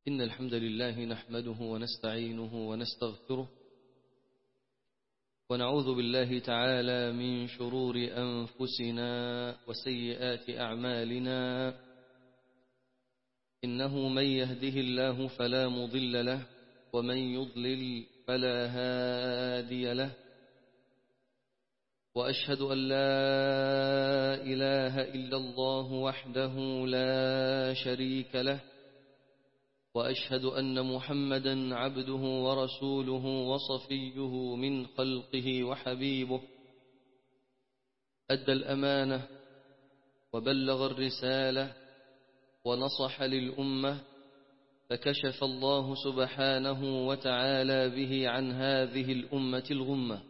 إن الحمد لله نحمده ونستعينه ونستغفره ونعوذ بالله تعالى من شرور أنفسنا وسيئات أعمالنا إنه من يهده الله فلا مضل له ومن يضلل فلا هادي له وأشهد أن لا إله إلا الله وحده لا شريك له وأشهد أن محمدا عبده ورسوله وصفيه من خلقه وحبيبه أدى الأمانة وبلغ الرسالة ونصح للأمة فكشف الله سبحانه وتعالى به عن هذه الأمة الغمة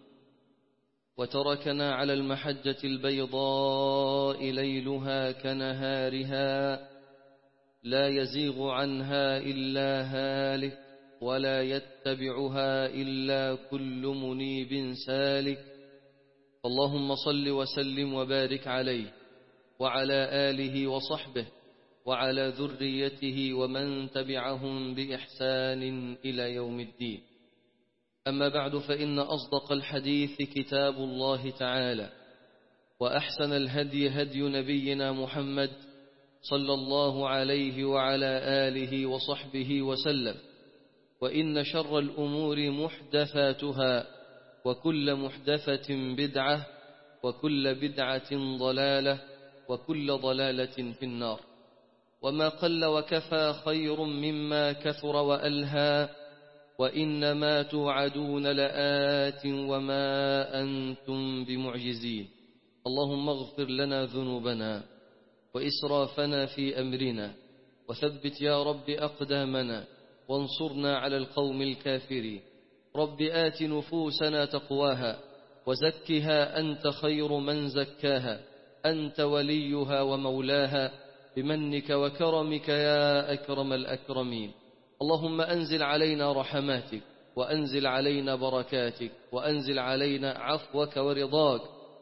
وتركنا على المحجة البيضاء ليلها كنهارها لا يزيغ عنها إلا هالك ولا يتبعها إلا كل منيب سالك اللهم صل وسلم وبارك عليه وعلى آله وصحبه وعلى ذريته ومن تبعهم بإحسان إلى يوم الدين أما بعد فإن أصدق الحديث كتاب الله تعالى وأحسن الهدي هدي نبينا محمد صلى الله عليه وعلى آله وصحبه وسلم وإن شر الأمور محدثاتها وكل محدثة بدعة وكل بدعة ضلالة وكل ضلالة في النار وما قل وكفى خير مما كثر وألهى وإنما توعدون لآت وما أنتم بمعجزين اللهم اغفر لنا ذنوبنا وإسرافنا في أمرنا وثبت يا رب أقدامنا وانصرنا على القوم الكافرين رب آت نفوسنا تقواها وزكها أنت خير من زكاها أنت وليها ومولاها بمنك وكرمك يا أكرم الأكرمين اللهم أنزل علينا رحماتك وأنزل علينا بركاتك وأنزل علينا عفوك ورضاك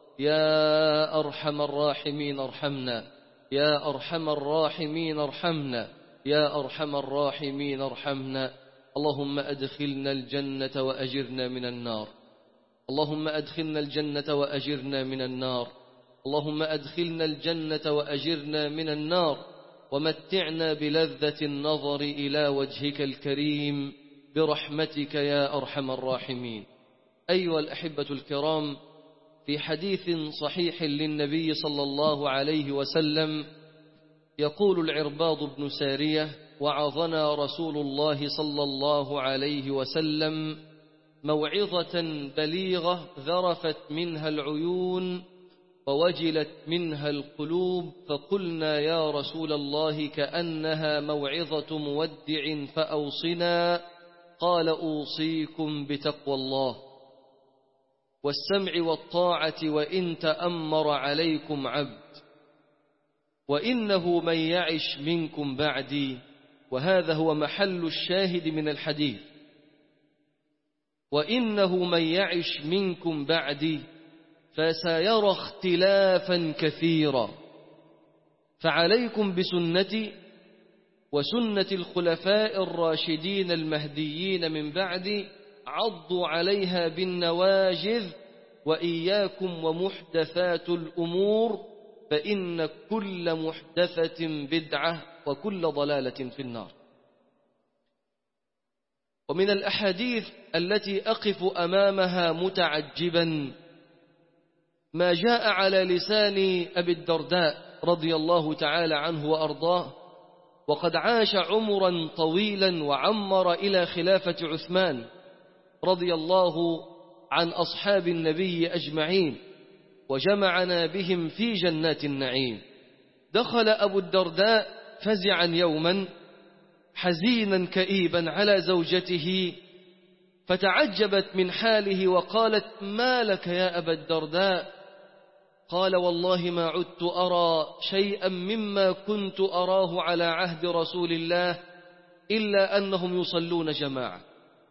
يا أرحم الراحمين ارحمنا يا أرحم الراحمين ارحمنا يا أرحم الراحمين ارحمنا اللهم أدخلنا الجنة وأجرنا من النار اللهم أدخلنا الجنة وأجرنا من النار اللهم أدخلنا الجنة وأجرنا من النار ومتعنا بلذة النظر إلى وجهك الكريم برحمتك يا أرحم الراحمين أيها الأحبة الكرام في حديث صحيح للنبي صلى الله عليه وسلم يقول العرباض بن سارية وعظنا رسول الله صلى الله عليه وسلم موعظة بليغة ذرفت منها العيون ووجلت منها القلوب فقلنا يا رسول الله كأنها موعظة مودع فأوصنا قال أوصيكم بتقوى الله والسمع والطاعة وإن تأمر عليكم عبد وإنه من يعش منكم بعدي وهذا هو محل الشاهد من الحديث وإنه من يعش منكم بعدي فسيرى اختلافا كثيرا فعليكم بسنتي وسنة الخلفاء الراشدين المهديين من بعدي عضوا عليها بالنواجذ وإياكم ومحدثات الأمور فإن كل محدثة بدعة وكل ضلالة في النار ومن الأحاديث التي أقف أمامها متعجبا ما جاء على لسان أبي الدرداء رضي الله تعالى عنه وأرضاه وقد عاش عمرا طويلا وعمر إلى خلافة عثمان رضي الله عن أصحاب النبي أجمعين وجمعنا بهم في جنات النعيم دخل أبو الدرداء فزعا يوما حزينا كئيبا على زوجته فتعجبت من حاله وقالت ما لك يا أبا الدرداء قال والله ما عدت أرى شيئا مما كنت أراه على عهد رسول الله إلا أنهم يصلون جماعة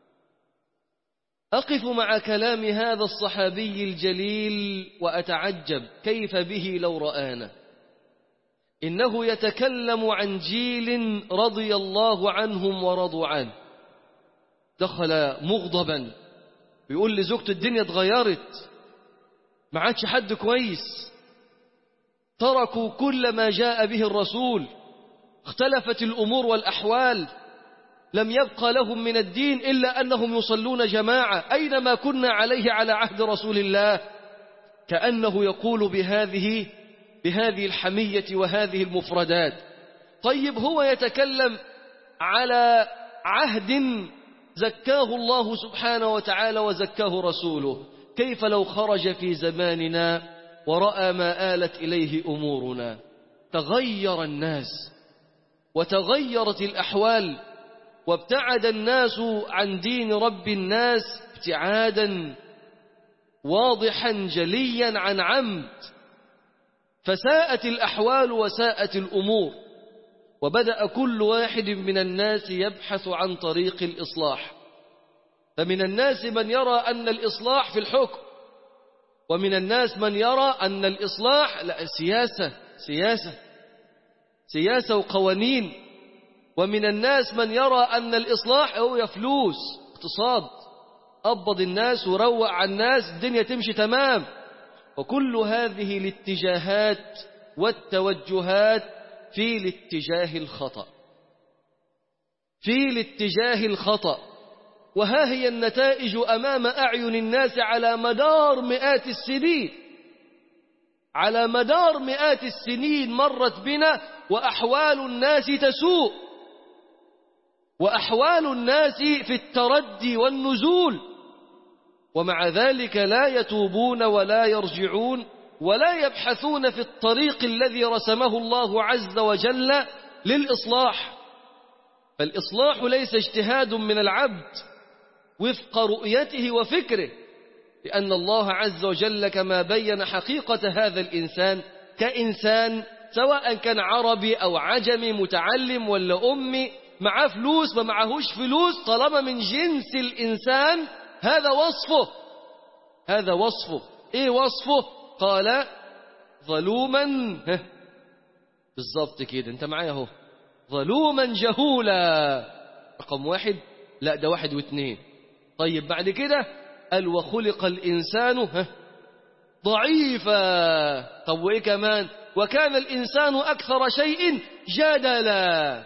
أقف مع كلام هذا الصحابي الجليل وأتعجب كيف به لو رآنا إنه يتكلم عن جيل رضي الله عنهم ورضوا عنه دخل مغضبا ويقول لزوجته الدنيا اتغيرت ما عادش حد كويس تركوا كل ما جاء به الرسول اختلفت الأمور والأحوال لم يبقى لهم من الدين إلا أنهم يصلون جماعة أينما كنا عليه على عهد رسول الله كأنه يقول بهذه بهذه الحمية وهذه المفردات طيب هو يتكلم على عهد زكاه الله سبحانه وتعالى وزكاه رسوله كيف لو خرج في زماننا ورأى ما آلت إليه أمورنا تغير الناس وتغيرت الأحوال وابتعد الناس عن دين رب الناس ابتعادا واضحا جليا عن عمد فساءت الأحوال وساءت الأمور وبدأ كل واحد من الناس يبحث عن طريق الإصلاح فمن الناس من يرى أن الإصلاح في الحكم ومن الناس من يرى أن الإصلاح لا سياسة سياسة سياسة وقوانين ومن الناس من يرى أن الإصلاح هو فلوس اقتصاد قبض الناس وروق على الناس الدنيا تمشي تمام وكل هذه الاتجاهات والتوجهات في الاتجاه الخطأ في الاتجاه الخطأ وها هي النتائج أمام أعين الناس على مدار مئات السنين على مدار مئات السنين مرت بنا وأحوال الناس تسوء وأحوال الناس في التردي والنزول ومع ذلك لا يتوبون ولا يرجعون ولا يبحثون في الطريق الذي رسمه الله عز وجل للإصلاح فالإصلاح ليس اجتهاد من العبد وفق رؤيته وفكره لأن الله عز وجل كما بين حقيقة هذا الإنسان كإنسان سواء كان عربي أو عجمي متعلم ولا أمي معاه فلوس ما معهوش فلوس طالما من جنس الإنسان هذا وصفه هذا وصفه إيه وصفه قال ظلوما بالضبط كده انت معايا اهو ظلوما جهولا رقم واحد لا ده واحد واثنين طيب بعد كده قال وخلق الإنسان ضعيفا طب وإيه كمان وكان الإنسان أكثر شيء جدلا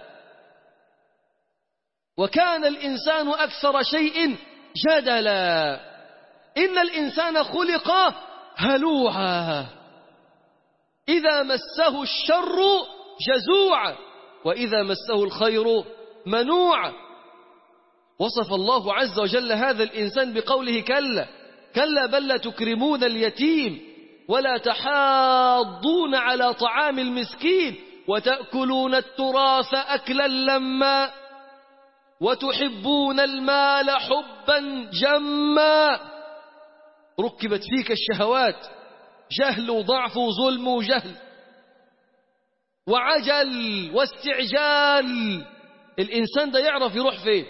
وكان الإنسان أكثر شيء جدلا إن الإنسان خلق هلوعا إذا مسه الشر جزوعا وإذا مسه الخير منوعا وصف الله عز وجل هذا الإنسان بقوله كلا كلا بل لا تكرمون اليتيم ولا تحاضون على طعام المسكين وتأكلون التراث أكلا لما وتحبون المال حبا جما ركبت فيك الشهوات جهل وضعف وظلم وجهل وعجل واستعجال الإنسان ده يعرف يروح فين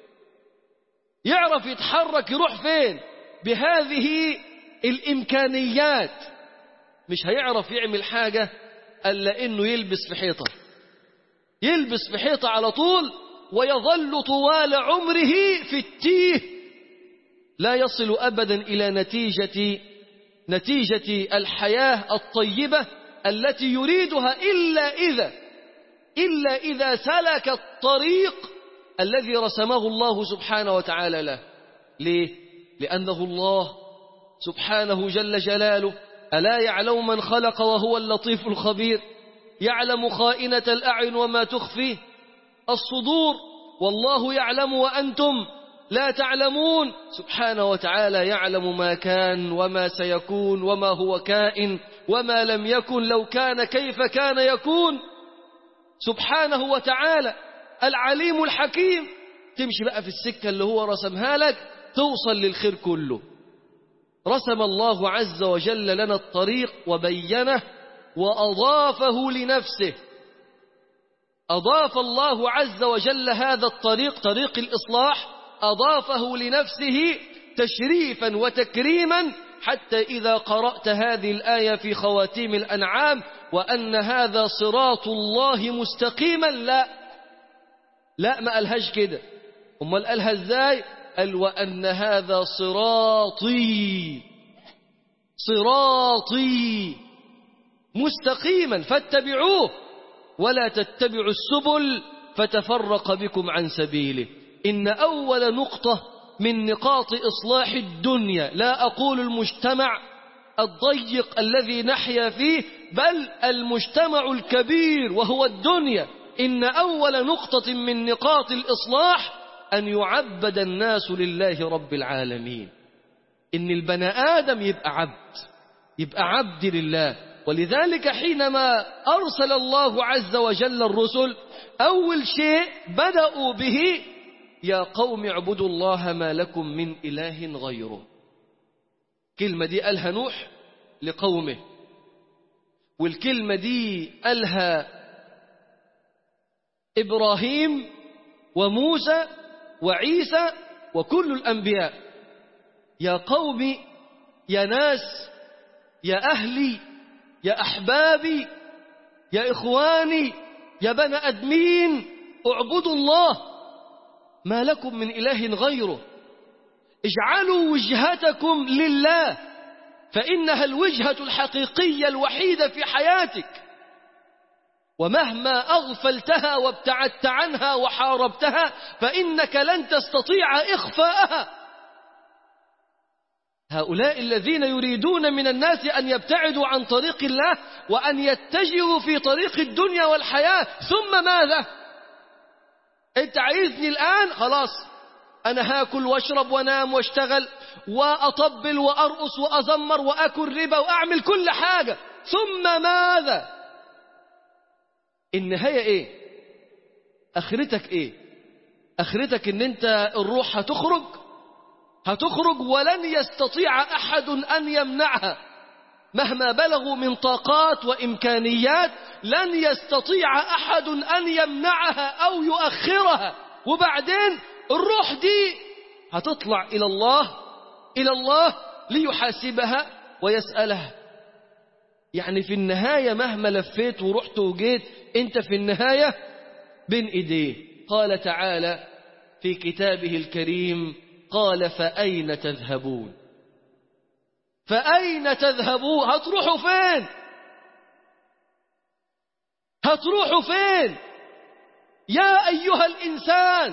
يعرف يتحرك يروح فين بهذه الإمكانيات مش هيعرف يعمل حاجة ألا إنه يلبس في حيطة يلبس في حيطة على طول ويظل طوال عمره في التيه لا يصل أبدا إلى نتيجة نتيجة الحياة الطيبة التي يريدها إلا إذا إلا إذا سلك الطريق الذي رسمه الله سبحانه وتعالى له ليه؟ لأنه الله سبحانه جل جلاله ألا يعلم من خلق وهو اللطيف الخبير يعلم خائنة الأعين وما تخفي الصدور والله يعلم وأنتم لا تعلمون سبحانه وتعالى يعلم ما كان وما سيكون وما هو كائن وما لم يكن لو كان كيف كان يكون سبحانه وتعالى العليم الحكيم تمشي بقى في السكة اللي هو رسمها لك توصل للخير كله رسم الله عز وجل لنا الطريق وبينه وأضافه لنفسه أضاف الله عز وجل هذا الطريق طريق الإصلاح أضافه لنفسه تشريفا وتكريما حتى إذا قرأت هذه الآية في خواتيم الأنعام وأن هذا صراط الله مستقيما لا لا ما قالهاش كده أمال قالها إزاي قال وأن هذا صراطي صراطي مستقيما فاتبعوه ولا تتبعوا السبل فتفرق بكم عن سبيله إن أول نقطة من نقاط إصلاح الدنيا لا أقول المجتمع الضيق الذي نحيا فيه بل المجتمع الكبير وهو الدنيا إن أول نقطة من نقاط الإصلاح أن يعبد الناس لله رب العالمين إن البني آدم يبقى عبد يبقى عبد لله ولذلك حينما أرسل الله عز وجل الرسل أول شيء بدأوا به يا قوم اعبدوا الله ما لكم من إله غيره كلمة دي قالها نوح لقومه والكلمة دي قالها إبراهيم وموسى وعيسى وكل الأنبياء يا قوم يا ناس يا أهلي يا أحبابي يا إخواني يا بني أدمين اعبدوا الله ما لكم من إله غيره اجعلوا وجهتكم لله فإنها الوجهة الحقيقية الوحيدة في حياتك ومهما أغفلتها وابتعدت عنها وحاربتها فإنك لن تستطيع إخفاءها هؤلاء الذين يريدون من الناس أن يبتعدوا عن طريق الله وأن يتجهوا في طريق الدنيا والحياة ثم ماذا أنت عايزني الآن خلاص أنا هاكل واشرب وانام واشتغل وأطبل وأرقص وأزمر وأكل ربا وأعمل كل حاجة ثم ماذا النهاية إيه أخرتك إيه أخرتك إن أنت الروح هتخرج هتخرج ولن يستطيع أحد أن يمنعها مهما بلغوا من طاقات وإمكانيات لن يستطيع أحد أن يمنعها أو يؤخرها وبعدين الروح دي هتطلع إلى الله إلى الله ليحاسبها ويسألها يعني في النهاية مهما لفيت ورحت وجيت انت في النهاية بين ايديه قال تعالى في كتابه الكريم قال فأين تذهبون فأين تذهبون هتروحوا فين هتروحوا فين يا أيها الإنسان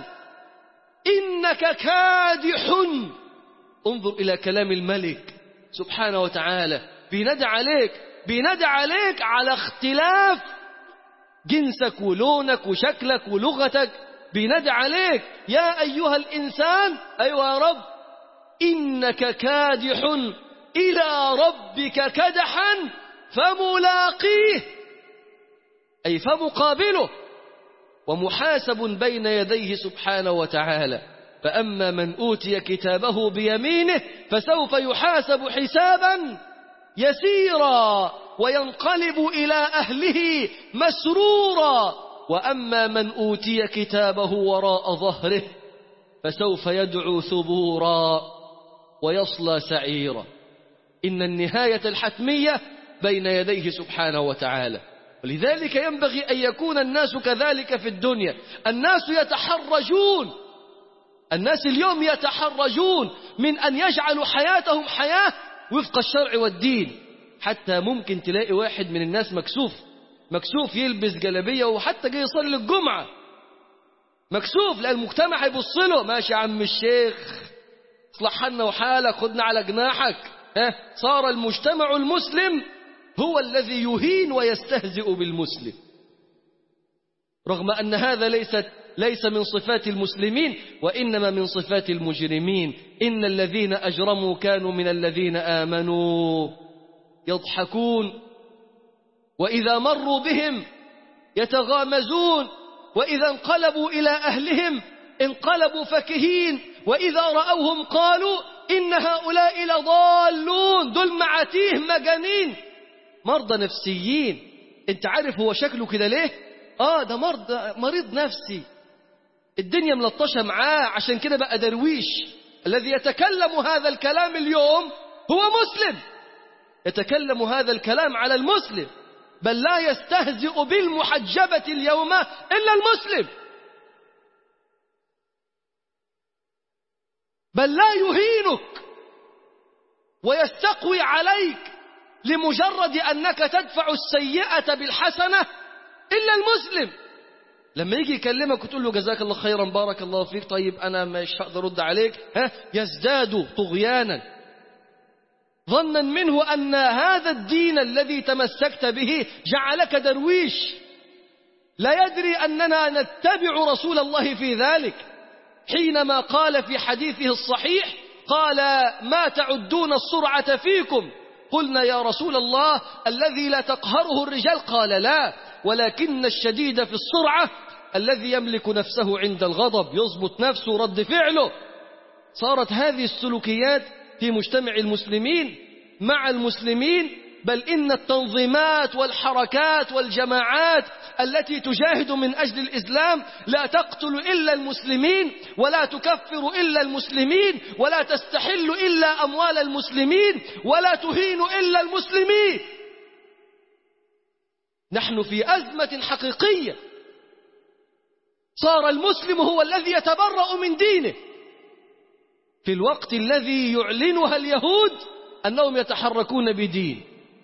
إنك كادح انظر إلى كلام الملك سبحانه وتعالى بينادى عليك بينادى عليك على اختلاف جنسك ولونك وشكلك ولغتك بينادى عليك يا أيها الإنسان أيها يا رب إنك كادح إلى ربك كدحا فملاقيه أي فمقابله ومحاسب بين يديه سبحانه وتعالى فأما من أوتي كتابه بيمينه فسوف يحاسب حسابا يسيرا وينقلب إلى أهله مسرورا وأما من أوتي كتابه وراء ظهره فسوف يدعو ثبورا ويصلى سعيرا إن النهاية الحتمية بين يديه سبحانه وتعالى ولذلك ينبغي أن يكون الناس كذلك في الدنيا الناس يتحرجون الناس اليوم يتحرجون من أن يجعلوا حياتهم حياة وفق الشرع والدين حتى ممكن تلاقي واحد من الناس مكسوف مكسوف يلبس جلبية وحتى جاي يصلي الجمعة مكسوف لأن المجتمع هيبص له ماشي يا عم الشيخ اصلح لنا وحالك خدنا على جناحك ها صار المجتمع المسلم هو الذي يهين ويستهزئ بالمسلم رغم أن هذا ليست ليس من صفات المسلمين وإنما من صفات المجرمين إن الذين أجرموا كانوا من الذين آمنوا يضحكون وإذا مروا بهم يتغامزون وإذا انقلبوا إلى أهلهم انقلبوا فكهين وإذا رأوهم قالوا إن هؤلاء لضالون دول معاتيه مجانين مرضى نفسيين انت عارف هو شكله كده ليه اه ده مرضى مريض نفسي الدنيا ملطشة معاه عشان كده بقى درويش الذي يتكلم هذا الكلام اليوم هو مسلم يتكلم هذا الكلام على المسلم بل لا يستهزئ بالمحجبة اليوم إلا المسلم بل لا يهينك ويستقوي عليك لمجرد أنك تدفع السيئة بالحسنة إلا المسلم لما يجي يكلمك وتقول له جزاك الله خيرا بارك الله فيك طيب أنا مش هقدر أرد عليك ها يزداد طغيانا ظنا منه أن هذا الدين الذي تمسكت به جعلك درويش لا يدري أننا نتبع رسول الله في ذلك حينما قال في حديثه الصحيح قال ما تعدون السرعة فيكم قلنا يا رسول الله الذي لا تقهره الرجال قال لا ولكن الشديد في السرعة الذي يملك نفسه عند الغضب يضبط نفسه رد فعله صارت هذه السلوكيات في مجتمع المسلمين مع المسلمين بل إن التنظيمات والحركات والجماعات التي تجاهد من أجل الإسلام لا تقتل إلا المسلمين ولا تكفر إلا المسلمين ولا تستحل إلا أموال المسلمين ولا تهين إلا المسلمين نحن في أزمة حقيقية صار المسلم هو الذي يتبرأ من دينه في الوقت الذي يعلنها اليهود أنهم يتحركون بدين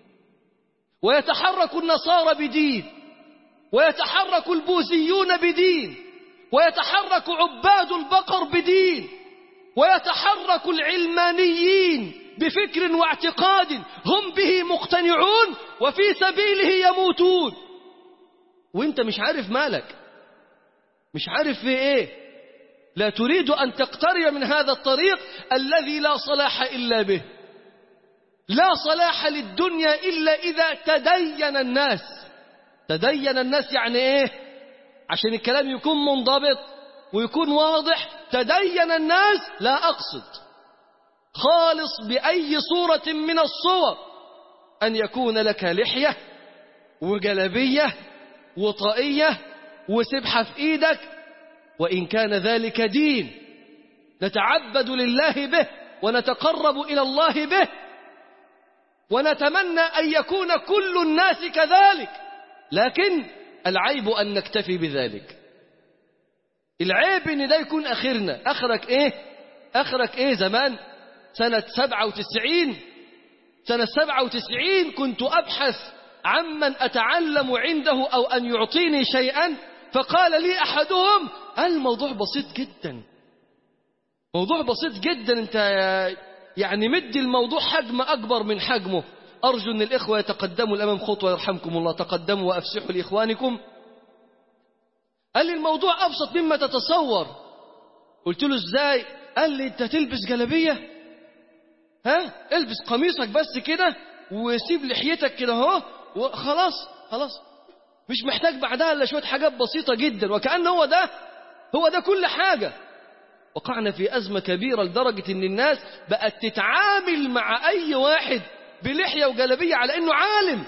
ويتحرك النصارى بدين ويتحرك البوذيون بدين ويتحرك عباد البقر بدين ويتحرك العلمانيين بفكر واعتقاد هم به مقتنعون وفي سبيله يموتون وانت مش عارف مالك مش عارف في ايه لا تريد ان تقترب من هذا الطريق الذي لا صلاح الا به لا صلاح للدنيا الا اذا تدين الناس تدين الناس يعني ايه عشان الكلام يكون منضبط ويكون واضح تدين الناس لا اقصد خالص باي صوره من الصور ان يكون لك لحيه وجلبيه وطائيه وسبحه في ايدك وان كان ذلك دين نتعبد لله به ونتقرب الى الله به ونتمنى ان يكون كل الناس كذلك لكن العيب ان نكتفي بذلك العيب ان ده يكون اخرنا اخرك ايه اخرك ايه زمان سنة سبعة وتسعين سنة سبعة وتسعين كنت أبحث عمن أتعلم عنده أو أن يعطيني شيئا فقال لي أحدهم الموضوع بسيط جدا موضوع بسيط جدا أنت يعني مدي الموضوع حجم أكبر من حجمه أرجو أن الإخوة يتقدموا الأمام خطوة يرحمكم الله تقدموا وأفسحوا لإخوانكم قال لي الموضوع أبسط مما تتصور قلت له إزاي قال لي أنت تلبس جلبية ها البس قميصك بس كده وسيب لحيتك كده اهو وخلاص خلاص مش محتاج بعدها الا شويه حاجات بسيطه جدا وكأن هو ده هو ده كل حاجه وقعنا في أزمة كبيرة لدرجة إن الناس بقت تتعامل مع أي واحد بلحية وجلبية على إنه عالم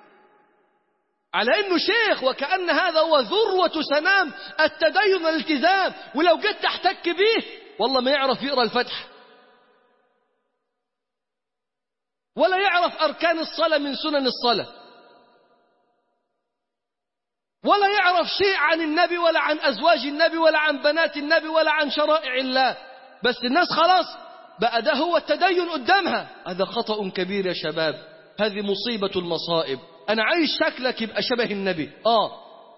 على إنه شيخ وكأن هذا هو ذروة سنام التدين والالتزام ولو جيت تحتك به والله ما يعرف يقرأ الفتح ولا يعرف أركان الصلاة من سنن الصلاة ولا يعرف شيء عن النبي ولا عن أزواج النبي ولا عن بنات النبي ولا عن شرائع الله بس الناس خلاص بقى ده هو التدين قدامها هذا خطأ كبير يا شباب هذه مصيبة المصائب أنا عايز شكلك يبقى شبه النبي آه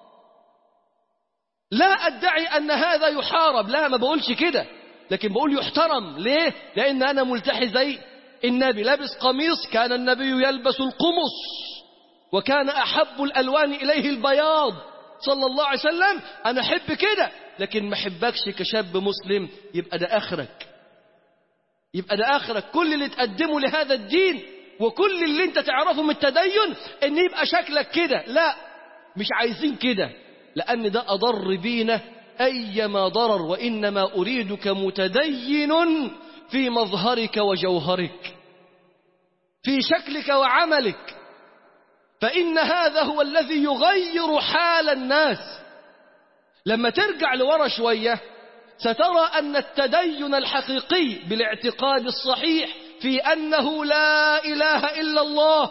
لا أدعي أن هذا يحارب لا ما بقولش كده لكن بقول يحترم ليه لأن أنا ملتحي زي النبي لابس قميص كان النبي يلبس القمص وكان أحب الألوان إليه البياض صلى الله عليه وسلم أنا أحب كده لكن ما أحبكش كشاب مسلم يبقى ده آخرك يبقى ده آخرك كل اللي تقدمه لهذا الدين وكل اللي انت تعرفه من التدين ان يبقى شكلك كده لا مش عايزين كده لأن ده أضر بينا أيما ضرر وإنما أريدك متدين في مظهرك وجوهرك في شكلك وعملك فإن هذا هو الذي يغير حال الناس لما ترجع لورا شوية سترى أن التدين الحقيقي بالاعتقاد الصحيح في أنه لا إله إلا الله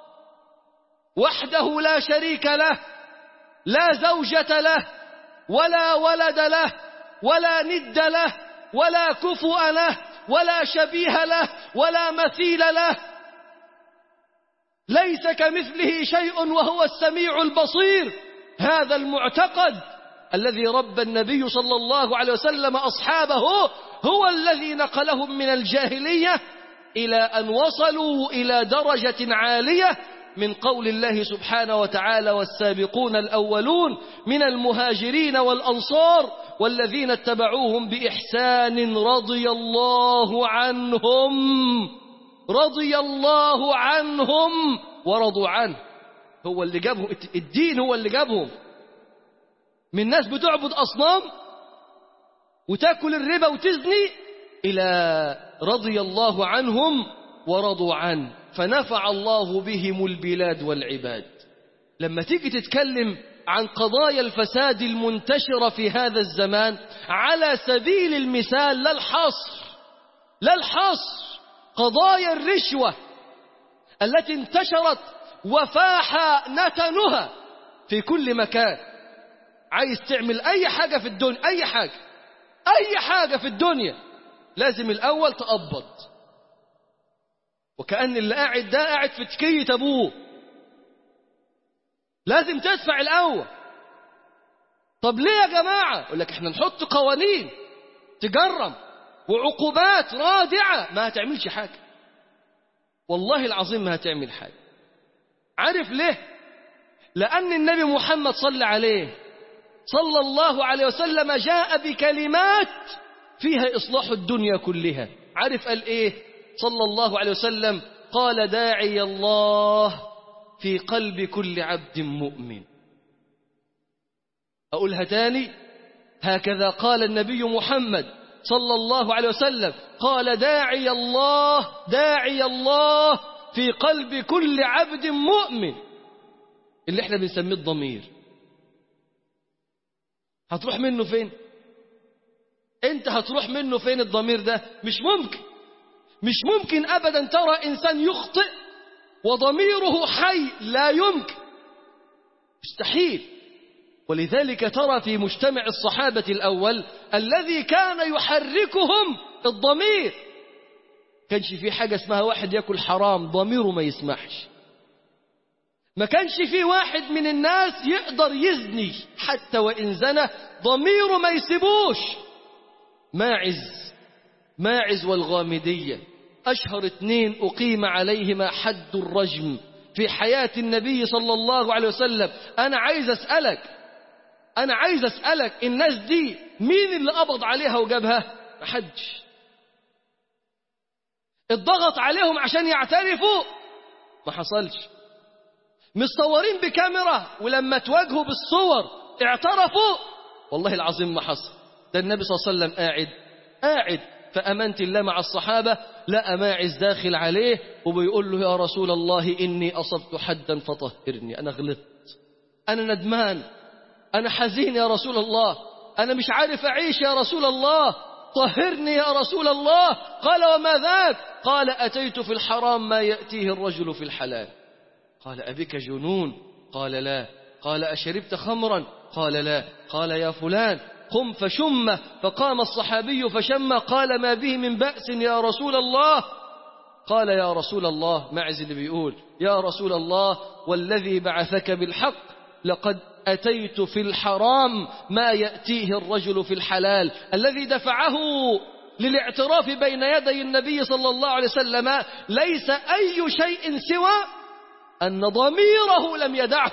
وحده لا شريك له لا زوجة له ولا ولد له ولا ند له ولا كفؤ له ولا شبيه له ولا مثيل له ليس كمثله شيء وهو السميع البصير هذا المعتقد الذي ربى النبي صلى الله عليه وسلم أصحابه هو الذي نقلهم من الجاهلية إلى أن وصلوا إلى درجة عالية من قول الله سبحانه وتعالى والسابقون الأولون من المهاجرين والأنصار والذين اتبعوهم بإحسان رضي الله عنهم رضي الله عنهم ورضوا عنه هو اللي جابهم الدين هو اللي جابهم من ناس بتعبد أصنام وتاكل الربا وتزني إلى رضي الله عنهم ورضوا عنه فنفع الله بهم البلاد والعباد لما تيجي تتكلم عن قضايا الفساد المنتشرة في هذا الزمان على سبيل المثال لا الحصر لا الحصر قضايا الرشوة التي انتشرت وفاح نتنها في كل مكان عايز تعمل أي حاجة في الدنيا أي حاجة أي حاجة في الدنيا لازم الأول تقبض وكأن اللي قاعد ده قاعد في تكية أبوه لازم تدفع الأول طب ليه يا جماعة يقول لك احنا نحط قوانين تجرم وعقوبات رادعة ما هتعملش حاجة والله العظيم ما هتعمل حاجة عارف ليه لأن النبي محمد صلى عليه صلى الله عليه وسلم جاء بكلمات فيها إصلاح الدنيا كلها عارف قال إيه صلى الله عليه وسلم قال داعي الله في قلب كل عبد مؤمن أقولها تاني هكذا قال النبي محمد صلى الله عليه وسلم قال داعي الله داعي الله في قلب كل عبد مؤمن اللي احنا بنسميه الضمير هتروح منه فين انت هتروح منه فين الضمير ده مش ممكن مش ممكن ابدا ترى انسان يخطئ وضميره حي لا يمكن مستحيل ولذلك ترى في مجتمع الصحابة الأول الذي كان يحركهم الضمير كانش في حاجة اسمها واحد يأكل حرام ضميره ما يسمحش ما كانش في واحد من الناس يقدر يزني حتى وإن زنى ضميره ما يسيبوش ماعز ماعز والغامدية أشهر اثنين أقيم عليهما حد الرجم في حياة النبي صلى الله عليه وسلم أنا عايز أسألك أنا عايز أسألك الناس دي مين اللي قبض عليها وجابها محدش الضغط عليهم عشان يعترفوا ما حصلش مصورين بكاميرا ولما تواجهوا بالصور اعترفوا والله العظيم ما حصل ده النبي صلى الله عليه وسلم قاعد قاعد فأمنت الله مع الصحابة لقى ماعز داخل عليه وبيقول له يا رسول الله إني أصبت حدا فطهرني أنا غلطت أنا ندمان أنا حزين يا رسول الله أنا مش عارف أعيش يا رسول الله طهرني يا رسول الله قال وما ذاك قال أتيت في الحرام ما يأتيه الرجل في الحلال قال أبك جنون قال لا قال أشربت خمرا قال لا قال يا فلان قم فشم فقام الصحابي فشم قال ما به من بأس يا رسول الله قال يا رسول الله معز اللي بيقول يا رسول الله والذي بعثك بالحق لقد أتيت في الحرام ما يأتيه الرجل في الحلال الذي دفعه للاعتراف بين يدي النبي صلى الله عليه وسلم ليس أي شيء سوى أن ضميره لم يدعه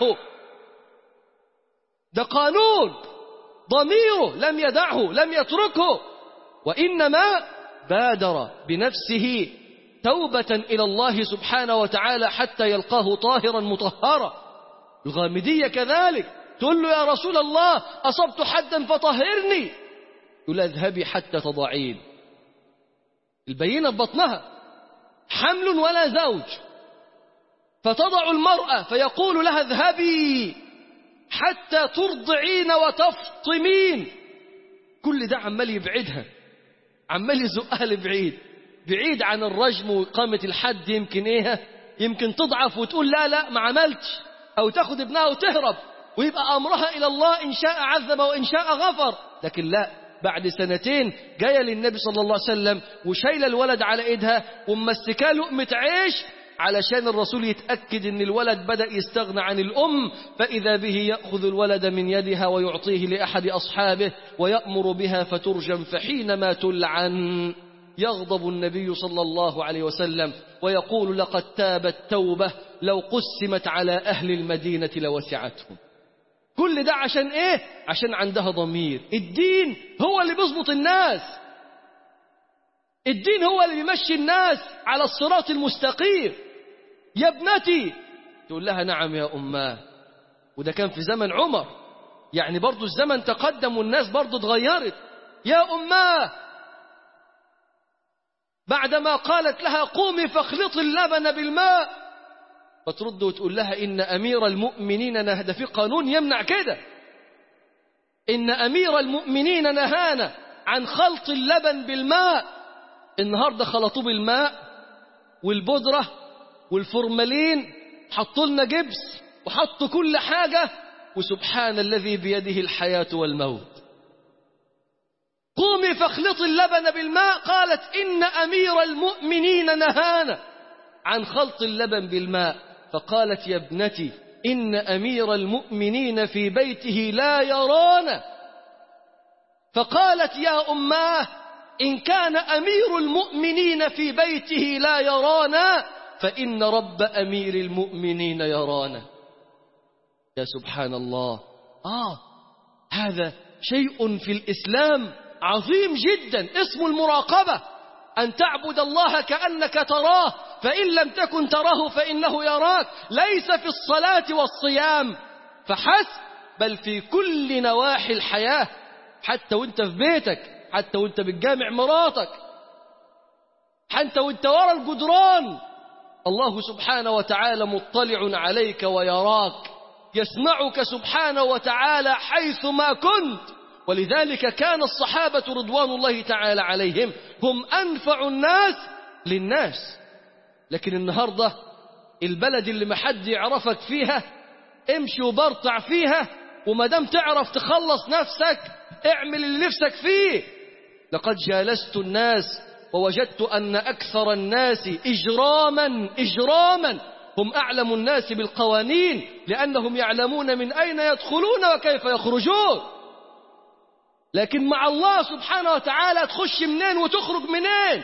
ده قانون ضميره لم يدعه لم يتركه وإنما بادر بنفسه توبة إلى الله سبحانه وتعالى حتى يلقاه طاهرا مطهرا الغامدية كذلك تقول له يا رسول الله أصبت حدا فطهرني يقول اذهبي حتى تضعين البينة ببطنها حمل ولا زوج فتضع المرأة فيقول لها اذهبي حتى ترضعين وتفطمين كل ده عمال يبعدها عمال يزقها لبعيد بعيد عن الرجم وإقامة الحد يمكن إيه يمكن تضعف وتقول لا لا ما عملتش أو تاخد ابنها وتهرب ويبقى أمرها إلى الله إن شاء عذب وإن شاء غفر لكن لا بعد سنتين جاية للنبي صلى الله عليه وسلم وشايلة الولد على إيدها ومسكاه لقمة عيش علشان الرسول يتأكد أن الولد بدأ يستغنى عن الأم فإذا به يأخذ الولد من يدها ويعطيه لأحد أصحابه ويأمر بها فترجم فحينما تلعن يغضب النبي صلى الله عليه وسلم ويقول لقد تابت توبة لو قسمت على أهل المدينة لوسعتهم كل ده عشان ايه عشان عندها ضمير الدين هو اللي بيظبط الناس الدين هو اللي بيمشي الناس على الصراط المستقيم يا ابنتي تقول لها نعم يا أماه وده كان في زمن عمر يعني برضو الزمن تقدم والناس برضو اتغيرت يا أماه بعدما قالت لها قومي فاخلطي اللبن بالماء فترد وتقول لها إن أمير المؤمنين نه ده في قانون يمنع كده إن أمير المؤمنين نهانا عن خلط اللبن بالماء النهاردة خلطوه بالماء والبودرة والفورمالين حطوا لنا جبس وحطوا كل حاجة وسبحان الذي بيده الحياة والموت قومي فاخلطي اللبن بالماء قالت إن أمير المؤمنين نهانا عن خلط اللبن بالماء فقالت يا ابنتي إن أمير المؤمنين في بيته لا يرانا فقالت يا أماه إن كان أمير المؤمنين في بيته لا يرانا فإن رب أمير المؤمنين يرانا يا سبحان الله آه هذا شيء في الإسلام عظيم جدا اسم المراقبة أن تعبد الله كأنك تراه فإن لم تكن تراه فإنه يراك ليس في الصلاة والصيام فحسب بل في كل نواحي الحياة حتى وانت في بيتك حتى وانت بتجامع مراتك حتى وانت ورا الجدران الله سبحانه وتعالى مطلع عليك ويراك يسمعك سبحانه وتعالى حيث ما كنت ولذلك كان الصحابة رضوان الله تعالى عليهم هم أنفع الناس للناس لكن النهاردة البلد اللي محد يعرفك فيها امشي وبرطع فيها وما دام تعرف تخلص نفسك اعمل اللي نفسك فيه لقد جالست الناس ووجدت أن أكثر الناس إجراما إجراما هم أعلم الناس بالقوانين لأنهم يعلمون من أين يدخلون وكيف يخرجون لكن مع الله سبحانه وتعالى تخش منين وتخرج منين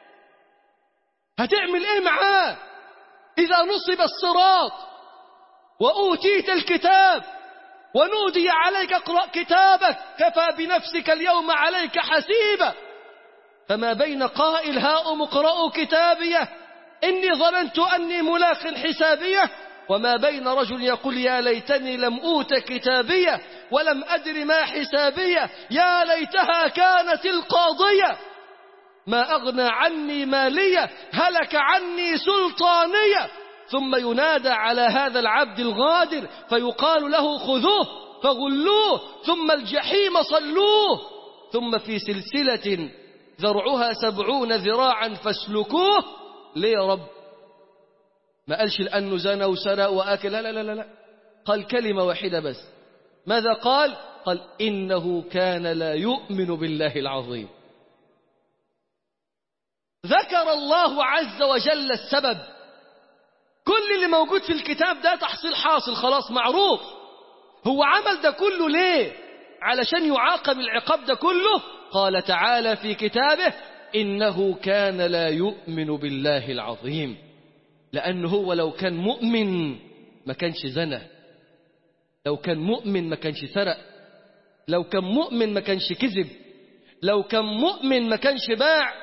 هتعمل ايه معاه اذا نصب الصراط واوتيت الكتاب ونودي عليك اقرا كتابك كفى بنفسك اليوم عليك حسيبا فما بين قائل هاؤم اقرأوا كتابيه إني ظننت أني ملاق حسابيه وما بين رجل يقول يا ليتني لم أوت كتابيه ولم أدر ما حسابيه يا ليتها كانت القاضية ما أغنى عني مالية هلك عني سلطانية ثم ينادى على هذا العبد الغادر فيقال له خذوه فغلوه ثم الجحيم صلوه ثم في سلسلة ذرعها سبعون ذراعا فاسلكوه ليه يا رب ما قالش لأنه زنى وسرق وآكل لا لا لا لا قال كلمة واحدة بس ماذا قال قال إنه كان لا يؤمن بالله العظيم ذكر الله عز وجل السبب كل اللي موجود في الكتاب ده تحصيل حاصل خلاص معروف هو عمل ده كله ليه علشان يعاقب العقاب ده كله قال تعالى في كتابه إنه كان لا يؤمن بالله العظيم لأنه هو لو كان مؤمن ما كانش زنى لو كان مؤمن ما كانش سرق لو كان مؤمن ما كانش كذب لو كان مؤمن ما كانش باع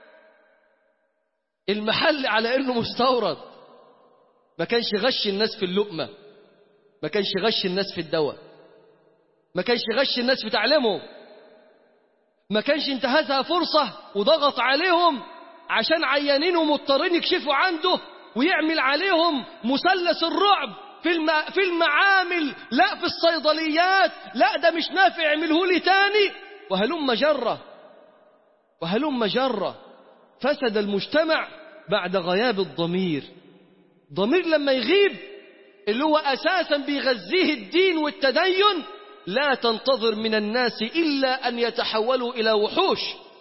المحل على انه مستورد ما كانش غش الناس في اللقمة ما كانش غش الناس في الدواء ما كانش غش الناس في تعليمهم ما كانش انتهزها فرصة وضغط عليهم عشان عيانين ومضطرين يكشفوا عنده ويعمل عليهم مثلث الرعب في الم... في المعامل لا في الصيدليات لا ده مش نافع اعمله لي تاني وهلم جرة وهلم جرة فسد المجتمع بعد غياب الضمير ضمير لما يغيب اللي هو أساسا بيغذيه الدين والتدين لا تنتظر من الناس إلا أن يتحولوا إلى وحوش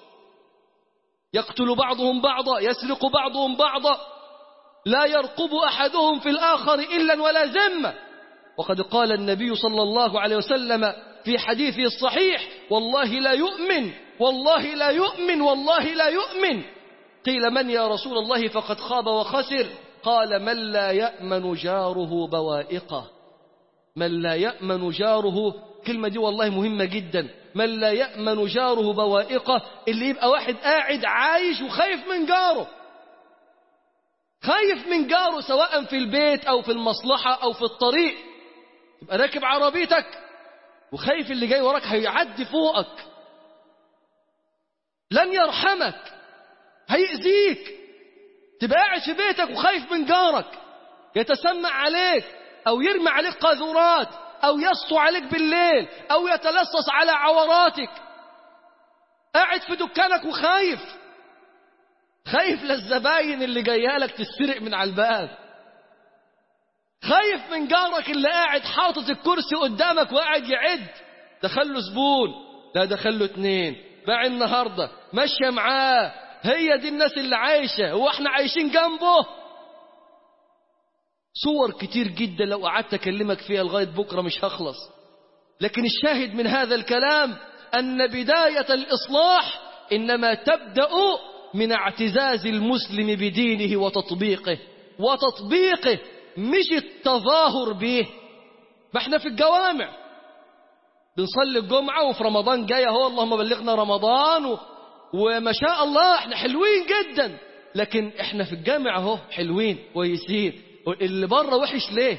يقتل بعضهم بعضا يسرق بعضهم بعضا لا يرقب أحدهم في الآخر إلا ولا ذمة وقد قال النبي صلى الله عليه وسلم في حديثه الصحيح والله لا يؤمن والله لا يؤمن والله لا يؤمن قيل من يا رسول الله فقد خاب وخسر قال من لا يأمن جاره بوائقه من لا يأمن جاره كلمة دي والله مهمة جدا من لا يأمن جاره بوائقه اللي يبقى واحد قاعد عايش وخايف من جاره خايف من جاره سواء في البيت أو في المصلحة أو في الطريق تبقى راكب عربيتك وخايف اللي جاي وراك هيعدي فوقك لن يرحمك هيأذيك تبقى قاعد في بيتك وخايف من جارك يتسمع عليك أو يرمي عليك قاذورات أو يسطو عليك بالليل أو يتلصص على عوراتك قاعد في دكانك وخايف خايف للزباين اللي جايه لك تسرق من على الباب خايف من جارك اللي قاعد حاطط الكرسي قدامك وقاعد يعد دخله زبون لا دخله اتنين باع النهارده ماشيه معاه هي دي الناس اللي عايشه هو احنا عايشين جنبه صور كتير جدا لو قعدت اكلمك فيها لغايه بكره مش هخلص لكن الشاهد من هذا الكلام ان بدايه الاصلاح انما تبدا من اعتزاز المسلم بدينه وتطبيقه وتطبيقه مش التظاهر به ما احنا في الجوامع بنصلي الجمعة وفي رمضان جاي اهو اللهم بلغنا رمضان و... وما شاء الله احنا حلوين جدا لكن احنا في الجامع اهو حلوين كويسين اللي بره وحش ليه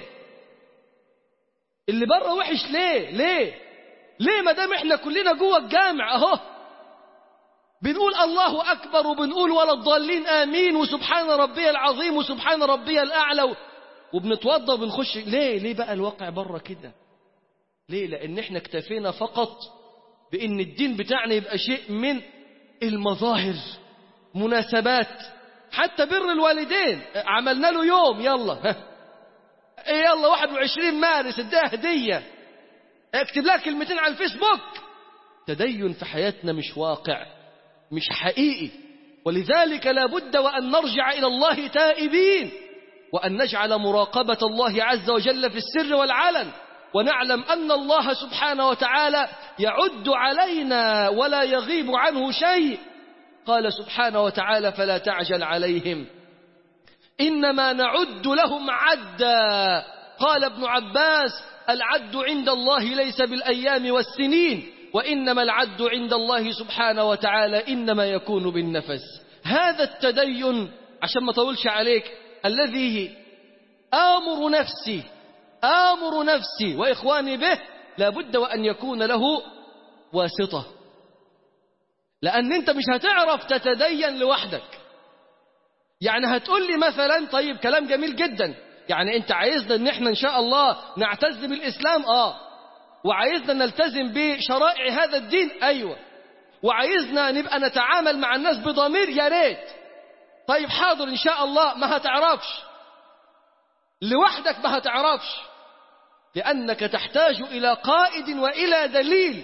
اللي بره وحش ليه ليه ليه ما دام احنا كلنا جوه الجامع اهو بنقول الله أكبر وبنقول ولا الضالين آمين وسبحان ربي العظيم وسبحان ربي الأعلى وبنتوضى وبنخش ليه ليه بقى الواقع بره كده ليه لأن احنا اكتفينا فقط بأن الدين بتاعنا يبقى شيء من المظاهر مناسبات حتى بر الوالدين عملنا له يوم يلا يلا 21 مارس اديها هدية اكتب لها كلمتين على الفيسبوك تدين في حياتنا مش واقع مش حقيقي ولذلك لا بد وأن نرجع إلى الله تائبين وأن نجعل مراقبة الله عز وجل في السر والعلن ونعلم أن الله سبحانه وتعالى يعد علينا ولا يغيب عنه شيء قال سبحانه وتعالى فلا تعجل عليهم إنما نعد لهم عدا قال ابن عباس العد عند الله ليس بالأيام والسنين وإنما العد عند الله سبحانه وتعالى إنما يكون بالنفس هذا التدين عشان ما طولش عليك الذي آمر نفسي آمر نفسي وإخواني به لابد وأن يكون له واسطة لأن أنت مش هتعرف تتدين لوحدك يعني هتقول لي مثلا طيب كلام جميل جدا يعني أنت عايزنا أن احنا إن شاء الله نعتز بالإسلام آه وعايزنا نلتزم بشرائع هذا الدين أيوة وعايزنا نبقى نتعامل مع الناس بضمير يا ريت طيب حاضر إن شاء الله ما هتعرفش لوحدك ما هتعرفش لأنك تحتاج إلى قائد وإلى دليل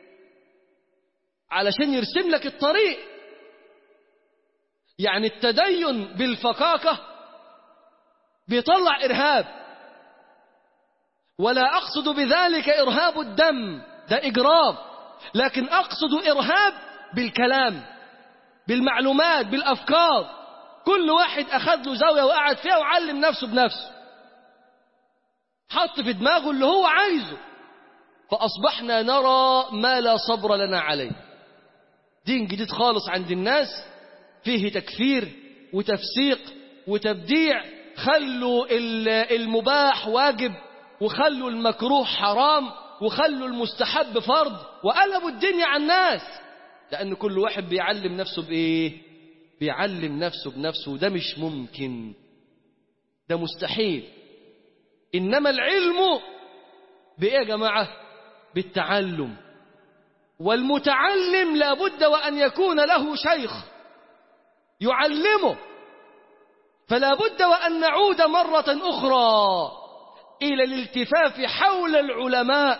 علشان يرسم لك الطريق يعني التدين بالفكاكة بيطلع إرهاب ولا أقصد بذلك إرهاب الدم ده إجرام لكن أقصد إرهاب بالكلام بالمعلومات بالأفكار كل واحد أخذ له زاوية وقعد فيها وعلم نفسه بنفسه حط في دماغه اللي هو عايزه فأصبحنا نرى ما لا صبر لنا عليه دين جديد خالص عند الناس فيه تكفير وتفسيق وتبديع خلوا المباح واجب وخلوا المكروه حرام وخلوا المستحب فرض وقلبوا الدنيا على الناس لأن كل واحد بيعلم نفسه بإيه بيعلم نفسه بنفسه وده مش ممكن ده مستحيل إنما العلم بإيه يا جماعة بالتعلم والمتعلم لابد وأن يكون له شيخ يعلمه فلا بد وأن نعود مرة أخرى إلى الالتفاف حول العلماء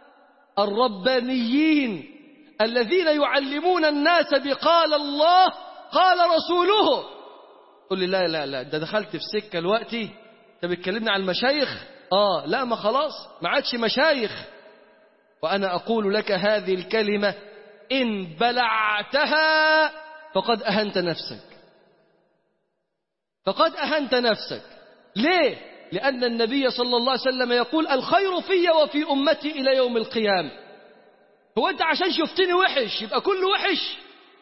الربانيين الذين يعلمون الناس بقال الله قال رسوله قل لي لا لا لا ده دخلت في سكة دلوقتي انت بتكلمني عن المشايخ اه لا ما خلاص ما عادش مشايخ وانا اقول لك هذه الكلمة ان بلعتها فقد اهنت نفسك فقد اهنت نفسك ليه لان النبي صلى الله عليه وسلم يقول الخير في وفي امتي الى يوم القيامه هو انت عشان شفتني وحش يبقى كله وحش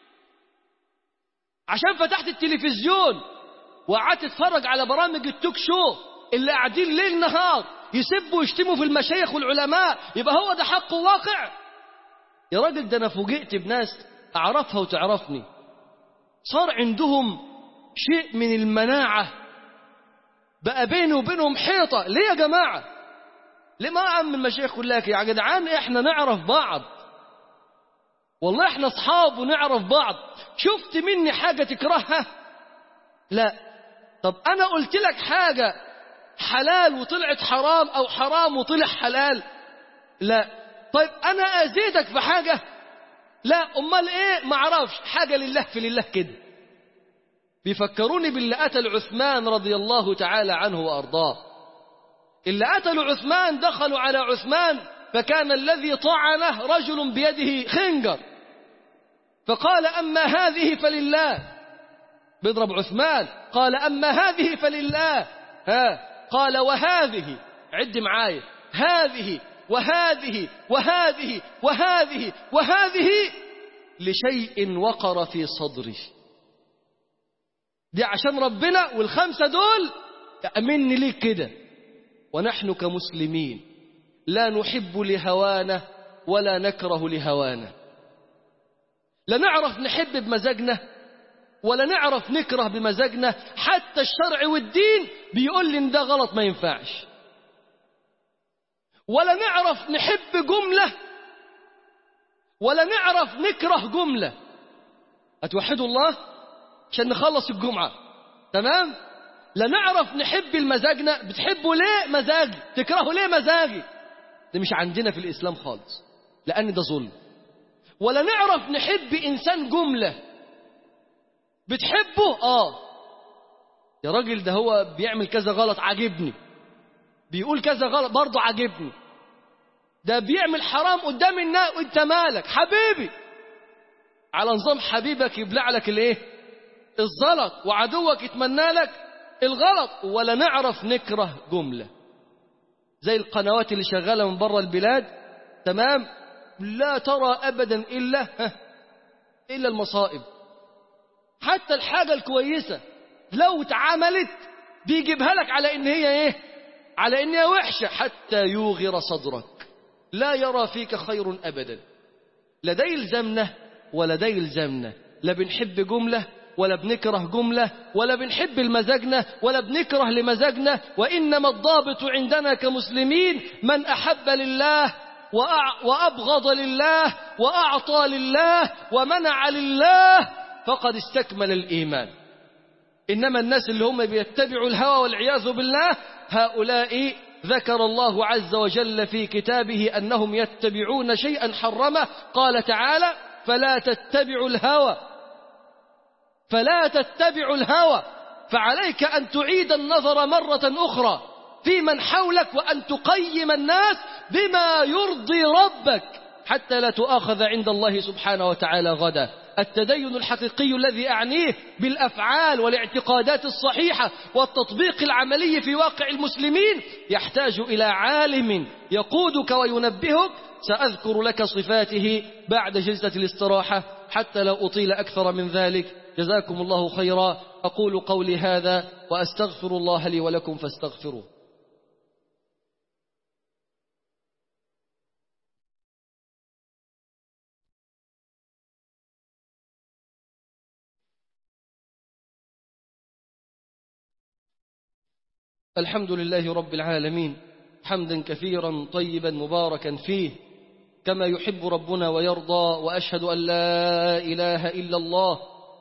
عشان فتحت التلفزيون وقعدت تتفرج على برامج التوك شو اللي قاعدين ليل نهار يسبوا ويشتموا في المشايخ والعلماء يبقى هو ده حق واقع يا راجل ده انا فوجئت بناس اعرفها وتعرفني صار عندهم شيء من المناعة بقى بيني وبينهم حيطة ليه يا جماعة ليه ما عم المشايخ كلها كده يا جدعان احنا نعرف بعض والله احنا اصحاب ونعرف بعض شفت مني حاجة تكرهها لا طب انا قلت لك حاجة حلال وطلعت حرام او حرام وطلع حلال لا طيب انا اذيتك في حاجة لا امال ايه ما اعرفش حاجة لله في لله كده بيفكروني باللي قتل عثمان رضي الله تعالى عنه وارضاه اللي قتلوا عثمان دخلوا على عثمان فكان الذي طعنه رجل بيده خنجر فقال أما هذه فلله بيضرب عثمان قال أما هذه فلله ها قال وهذه عد معايا هذه وهذه وهذه وهذه وهذه لشيء وقر في صدري دي عشان ربنا والخمسة دول أمني ليك كده ونحن كمسلمين لا نحب لهوانا ولا نكره لهوانا لا نعرف نحب بمزاجنا ولا نعرف نكره بمزاجنا حتى الشرع والدين بيقول لي ان ده غلط ما ينفعش ولا نعرف نحب جملة ولا نعرف نكره جملة هتوحدوا الله عشان نخلص الجمعة تمام لا نعرف نحب المزاجنا بتحبوا ليه مزاجي تكرهوا ليه مزاجي ده مش عندنا في الإسلام خالص لأن ده ظلم ولا نعرف نحب إنسان جملة بتحبه آه يا راجل ده هو بيعمل كذا غلط عاجبني بيقول كذا غلط برضه عاجبني ده بيعمل حرام قدام الناس وانت مالك حبيبي على نظام حبيبك يبلع لك الايه الزلط وعدوك يتمنى لك الغلط ولا نعرف نكره جمله زي القنوات اللي شغالة من بره البلاد تمام لا ترى أبدا إلا إلا المصائب حتى الحاجة الكويسة لو اتعملت بيجيبها لك على إن هي إيه على إن هي وحشة حتى يوغر صدرك لا يرى فيك خير أبدا لا ده يلزمنا ولا ده يلزمنا لا بنحب جملة ولا بنكره جملة ولا بنحب المزاجنا ولا بنكره لمزاجنا وإنما الضابط عندنا كمسلمين من أحب لله وأبغض لله وأعطى لله ومنع لله فقد استكمل الإيمان إنما الناس اللي هم بيتبعوا الهوى والعياذ بالله هؤلاء ذكر الله عز وجل في كتابه أنهم يتبعون شيئا حرمه قال تعالى فلا تتبعوا الهوى فلا تتبعوا الهوى فعليك أن تعيد النظر مرة أخرى في من حولك وأن تقيم الناس بما يرضي ربك حتى لا تؤاخذ عند الله سبحانه وتعالى غدا التدين الحقيقي الذي أعنيه بالأفعال والاعتقادات الصحيحة والتطبيق العملي في واقع المسلمين يحتاج إلى عالم يقودك وينبهك سأذكر لك صفاته بعد جلسة الاستراحة حتى لا أطيل أكثر من ذلك جزاكم الله خيرا أقول قولي هذا وأستغفر الله لي ولكم فاستغفروه الحمد لله رب العالمين حمدا كثيرا طيبا مباركا فيه كما يحب ربنا ويرضى وأشهد أن لا إله إلا الله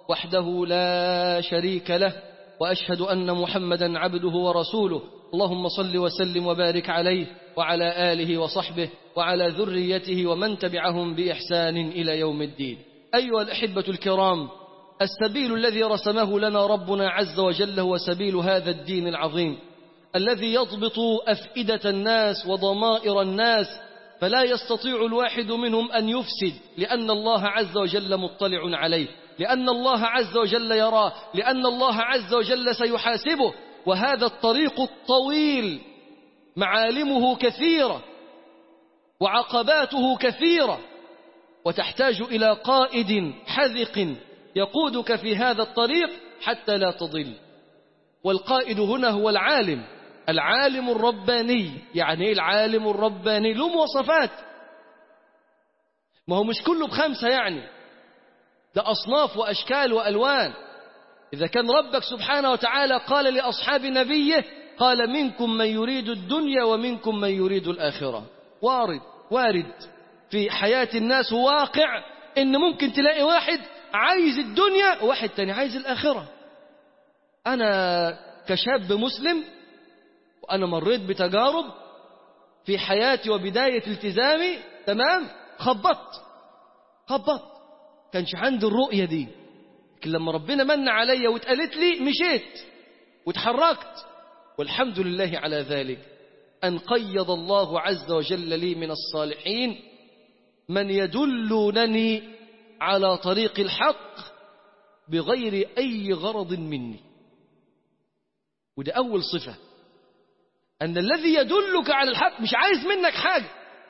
وحده لا شريك له وأشهد أن محمدا عبده ورسوله اللهم صل وسلم وبارك عليه وعلى آله وصحبه وعلى ذريته ومن تبعهم بإحسان إلى يوم الدين أيها الأحبة الكرام السبيل الذي رسمه لنا ربنا عز وجل هو سبيل هذا الدين العظيم الذي يضبط أفئدة الناس وضمائر الناس فلا يستطيع الواحد منهم أن يفسد لأن الله عز وجل مطلع عليه لأن الله عز وجل يراه لأن الله عز وجل سيحاسبه وهذا الطريق الطويل معالمه كثيرة وعقباته كثيرة وتحتاج إلى قائد حذق يقودك في هذا الطريق حتى لا تضل والقائد هنا هو العالم العالم الرباني يعني ايه العالم الرباني له مواصفات ما هو مش كله بخمسة يعني ده أصناف وأشكال وألوان إذا كان ربك سبحانه وتعالى قال لأصحاب نبيه قال منكم من يريد الدنيا ومنكم من يريد الآخرة وارد وارد في حياة الناس واقع إن ممكن تلاقي واحد عايز الدنيا وواحد تاني عايز الآخرة أنا كشاب مسلم وأنا مريت بتجارب في حياتي وبداية التزامي تمام خبطت خبطت كانش عندي الرؤية دي لكن لما ربنا من عليا واتقالت لي مشيت واتحركت والحمد لله على ذلك أن قيض الله عز وجل لي من الصالحين من يدلونني على طريق الحق بغير أي غرض مني وده أول صفة أن الذي يدلك على الحق مش عايز منك حاجة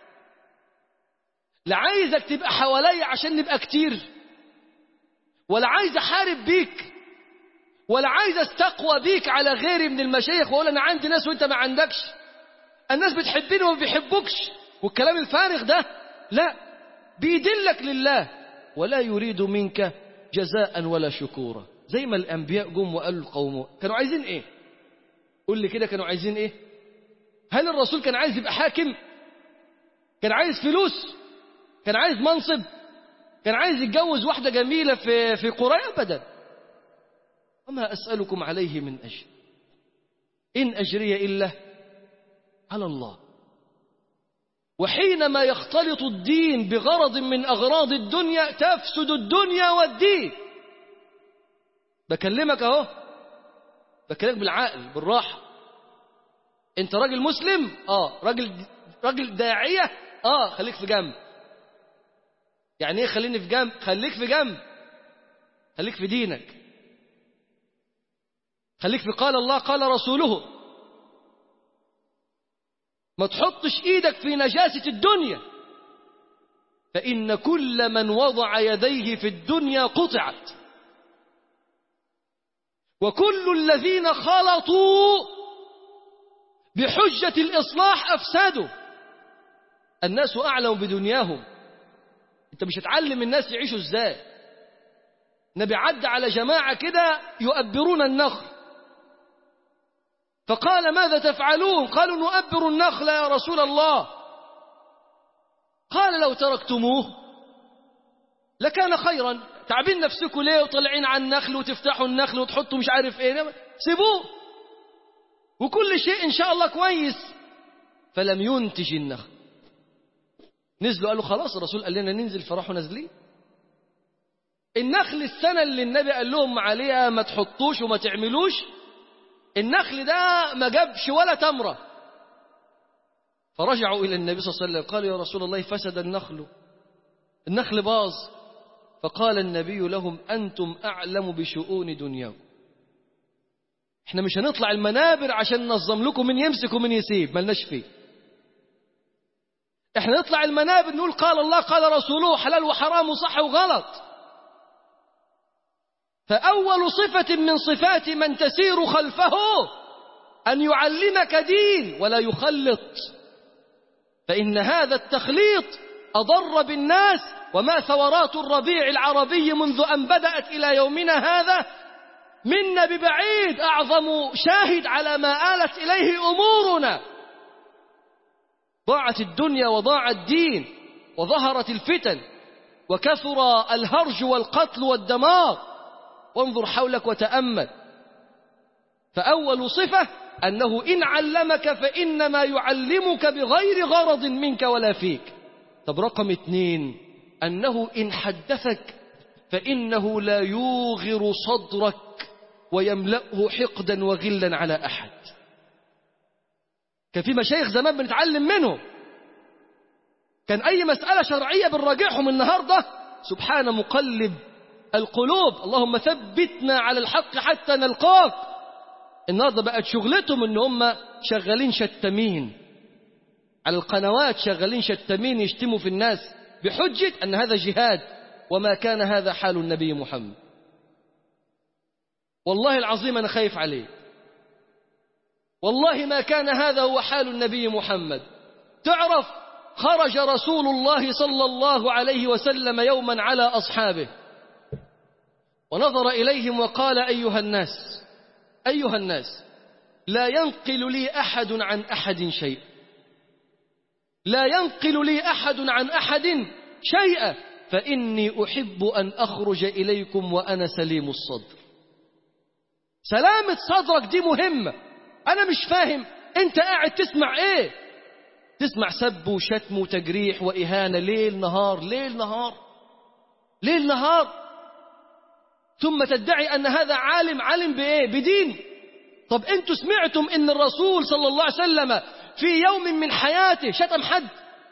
لا عايزك تبقى حواليا عشان نبقى كتير ولا عايز أحارب بيك ولا عايز استقوى بيك على غيري من المشايخ واقول انا عندي ناس وانت ما عندكش الناس بتحبني وما بيحبوكش والكلام الفارغ ده لا بيدلك لله ولا يريد منك جزاء ولا شكورا زي ما الانبياء جم وقالوا لقومه كانوا عايزين ايه قول لي كده كانوا عايزين ايه هل الرسول كان عايز يبقى حاكم كان عايز فلوس كان عايز منصب كان عايز يتجوز واحده جميله في في قرى ابدا وما أسألكم عليه من أجر إن أجري إلا على الله وحينما يختلط الدين بغرض من أغراض الدنيا تفسد الدنيا والدين بكلمك أهو بكلمك بالعقل بالراحة أنت راجل مسلم آه راجل راجل داعية آه خليك في جنب يعني إيه خليني في جنب خليك في جنب خليك في دينك خليك في قال الله قال رسوله ما تحطش ايدك في نجاسة الدنيا فإن كل من وضع يديه في الدنيا قطعت وكل الذين خلطوا بحجة الإصلاح أفسدوا الناس أعلم بدنياهم أنت مش هتعلم الناس يعيشوا إزاي نبي عد على جماعة كده يؤبرون النخل فقال ماذا تفعلون قالوا نؤبر النخل يا رسول الله قال لو تركتموه لكان خيرا تعبين نفسكم ليه وطلعين على النخل وتفتحوا النخل وتحطوا مش عارف ايه سيبوه وكل شيء ان شاء الله كويس فلم ينتج النخل نزلوا قالوا خلاص الرسول قال لنا ننزل فراحوا نازلين النخل السنة اللي النبي قال لهم عليها ما تحطوش وما تعملوش النخل ده ما جابش ولا تمرة فرجعوا إلى النبي صلى الله عليه وسلم قالوا يا رسول الله فسد النخل النخل باظ فقال النبي لهم أنتم أعلم بشؤون دنياكم احنا مش هنطلع المنابر عشان ننظم لكم من يمسك ومن يسيب ملناش فيه احنا نطلع المنابر نقول قال الله قال رسوله حلال وحرام وصح وغلط فأول صفة من صفات من تسير خلفه أن يعلمك دين ولا يخلط فإن هذا التخليط أضر بالناس وما ثورات الربيع العربي منذ أن بدأت إلى يومنا هذا منا ببعيد أعظم شاهد على ما آلت إليه أمورنا ضاعت الدنيا وضاع الدين وظهرت الفتن وكثر الهرج والقتل والدمار وانظر حولك وتأمل فأول صفة أنه إن علمك فإنما يعلمك بغير غرض منك ولا فيك طب رقم اثنين أنه إن حدثك فإنه لا يوغر صدرك ويملأه حقدا وغلا على أحد كان في مشايخ زمان بنتعلم منهم كان أي مسألة شرعية بنراجعهم النهاردة سبحان مقلب القلوب اللهم ثبتنا على الحق حتى نلقاك النهارده بقت شغلتهم ان هم شغالين شتامين على القنوات شغالين شتامين يشتموا في الناس بحجة أن هذا جهاد وما كان هذا حال النبي محمد والله العظيم أنا خايف عليه والله ما كان هذا هو حال النبي محمد تعرف خرج رسول الله صلى الله عليه وسلم يوما على أصحابه ونظر إليهم وقال أيها الناس أيها الناس لا ينقل لي أحد عن أحد شيء لا ينقل لي أحد عن أحد شيئا فإني أحب أن أخرج إليكم وأنا سليم الصدر سلامة صدرك دي مهمة أنا مش فاهم أنت قاعد تسمع إيه تسمع سب وشتم وتجريح وإهانة ليل نهار ليل نهار ليل نهار ثم تدعي أن هذا عالم عالم بإيه بدين طب أنتوا سمعتم أن الرسول صلى الله عليه وسلم في يوم من حياته شتم حد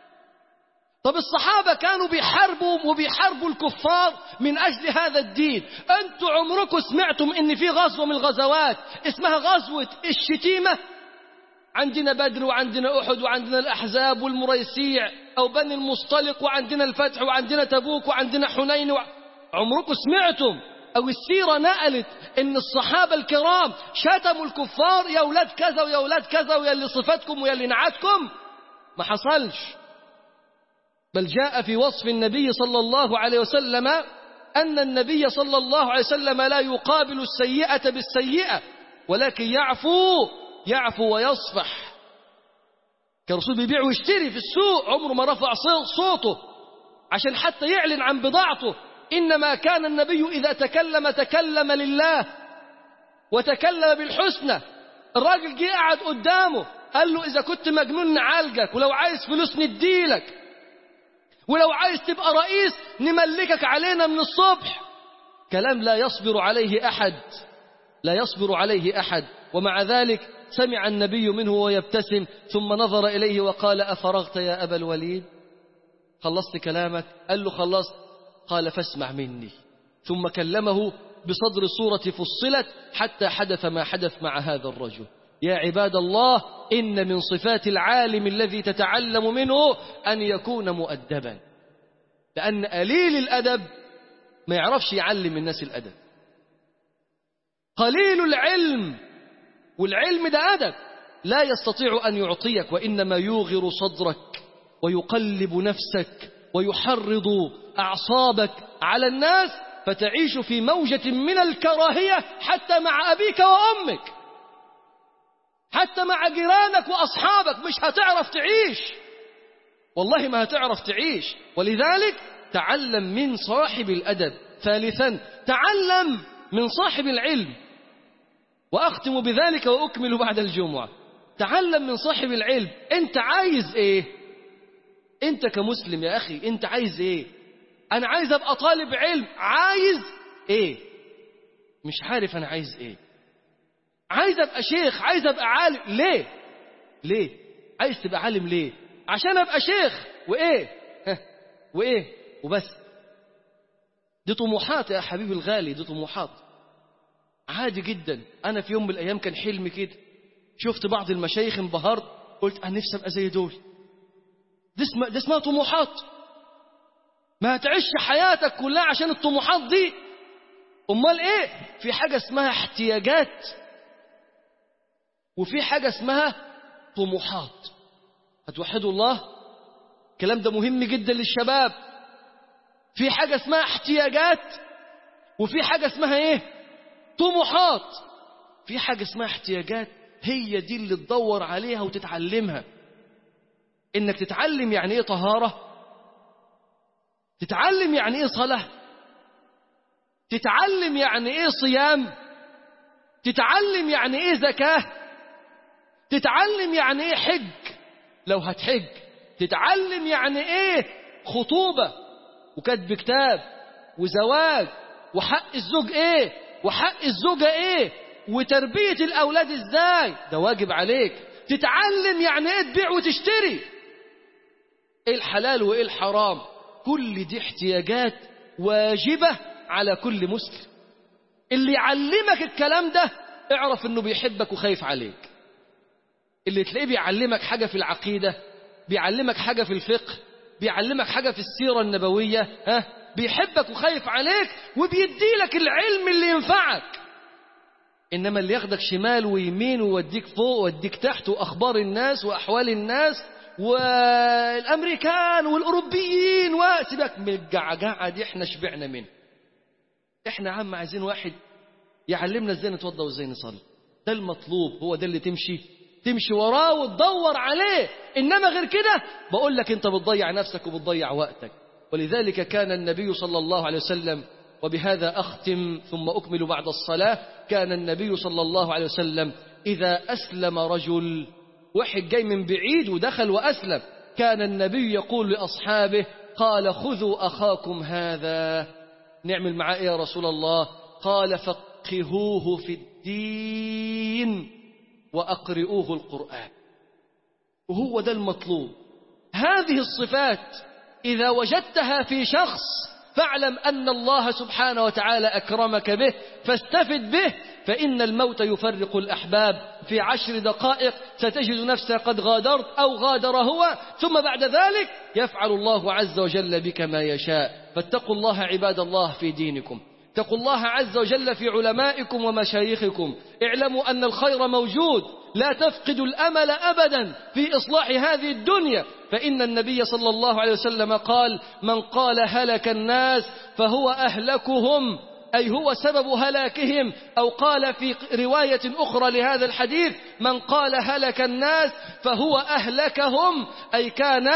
طب الصحابة كانوا بيحاربوا وبيحاربوا الكفار من أجل هذا الدين أنتوا عمركم سمعتم أن في غزوة من الغزوات اسمها غزوة الشتيمة عندنا بدر وعندنا أحد وعندنا الأحزاب والمريسيع أو بني المصطلق وعندنا الفتح وعندنا تبوك وعندنا حنين و... عمركم سمعتم أو السيرة نقلت إن الصحابة الكرام شتموا الكفار يا أولاد كذا ويا أولاد كذا ويا اللي صفاتكم ويا اللي نعتكم ما حصلش بل جاء في وصف النبي صلى الله عليه وسلم أن النبي صلى الله عليه وسلم لا يقابل السيئة بالسيئة ولكن يعفو يعفو ويصفح كرسول بيبيع ويشتري في السوق عمره ما رفع صوته عشان حتى يعلن عن بضاعته إنما كان النبي إذا تكلم تكلم لله وتكلم بالحسنى الراجل جه قعد قدامه قال له إذا كنت مجنون نعالجك ولو عايز فلوس نديلك ولو عايز تبقى رئيس نملكك علينا من الصبح كلام لا يصبر عليه أحد لا يصبر عليه أحد ومع ذلك سمع النبي منه ويبتسم ثم نظر إليه وقال أفرغت يا أبا الوليد خلصت كلامك قال له خلصت قال فاسمع مني ثم كلمه بصدر صورة فصلت حتى حدث ما حدث مع هذا الرجل يا عباد الله إن من صفات العالم الذي تتعلم منه أن يكون مؤدبا لأن قليل الأدب ما يعرفش يعلم الناس الأدب قليل العلم والعلم ده أدب لا يستطيع أن يعطيك وإنما يوغر صدرك ويقلب نفسك ويحرض أعصابك على الناس فتعيش في موجة من الكراهية حتى مع أبيك وأمك حتى مع جيرانك وأصحابك مش هتعرف تعيش والله ما هتعرف تعيش ولذلك تعلم من صاحب الأدب ثالثا تعلم من صاحب العلم وأختم بذلك وأكمل بعد الجمعة تعلم من صاحب العلم أنت عايز إيه أنت كمسلم يا أخي أنت عايز إيه أنا عايز أبقى طالب علم عايز إيه مش عارف أنا عايز إيه عايز أبقى شيخ عايز أبقى عالم ليه ليه عايز تبقى عالم ليه عشان أبقى شيخ وإيه ها وإيه وبس دي طموحات يا حبيبي الغالي دي طموحات عادي جدا أنا في يوم من الأيام كان حلمي كده شفت بعض المشايخ انبهرت قلت أنا نفسي أبقى زي دول دي اسمها, دي اسمها طموحات ما هتعيش حياتك كلها عشان الطموحات دي امال ايه في حاجه اسمها احتياجات وفي حاجه اسمها طموحات هتوحدوا الله الكلام ده مهم جدا للشباب في حاجه اسمها احتياجات وفي حاجه اسمها ايه طموحات في حاجه اسمها احتياجات هي دي اللي تدور عليها وتتعلمها انك تتعلم يعني ايه طهاره تتعلم يعني ايه صلاه تتعلم يعني ايه صيام تتعلم يعني ايه زكاة تتعلم يعني ايه حج لو هتحج تتعلم يعني ايه خطوبة وكتب كتاب وزواج وحق الزوج ايه وحق الزوجة ايه وتربية الاولاد ازاي ده واجب عليك تتعلم يعني ايه تبيع وتشتري ايه الحلال وايه الحرام كل دي احتياجات واجبة على كل مسلم اللي يعلمك الكلام ده اعرف انه بيحبك وخايف عليك اللي تلاقيه بيعلمك حاجة في العقيدة بيعلمك حاجة في الفقه بيعلمك حاجة في السيرة النبوية ها بيحبك وخايف عليك وبيديلك العلم اللي ينفعك إنما اللي ياخدك شمال ويمين ويوديك فوق ويوديك تحت وأخبار الناس وأحوال الناس والأمريكان والأوروبيين وسيبك من الجعجعة دي احنا شبعنا منها احنا عم عايزين واحد يعلمنا ازاي نتوضى وازاي نصلي ده المطلوب هو ده اللي تمشي تمشي وراه وتدور عليه انما غير كده بقول لك انت بتضيع نفسك وبتضيع وقتك ولذلك كان النبي صلى الله عليه وسلم وبهذا اختم ثم اكمل بعد الصلاه كان النبي صلى الله عليه وسلم اذا اسلم رجل واحد جاي من بعيد ودخل واسلم كان النبي يقول لاصحابه قال خذوا اخاكم هذا نعمل معاه ايه يا رسول الله قال فقهوه في الدين وأقرئوه القرآن وهو ده المطلوب هذه الصفات إذا وجدتها في شخص فاعلم أن الله سبحانه وتعالى أكرمك به فاستفد به فإن الموت يفرق الأحباب في عشر دقائق ستجد نفسك قد غادرت أو غادر هو ثم بعد ذلك يفعل الله عز وجل بك ما يشاء فاتقوا الله عباد الله في دينكم اتقوا الله عز وجل في علمائكم ومشايخكم اعلموا أن الخير موجود لا تفقدوا الأمل أبدا في إصلاح هذه الدنيا فإن النبي صلى الله عليه وسلم قال من قال هلك الناس فهو أهلكهم أي هو سبب هلاكهم أو قال في رواية أخرى لهذا الحديث من قال هلك الناس فهو أهلكهم أي كان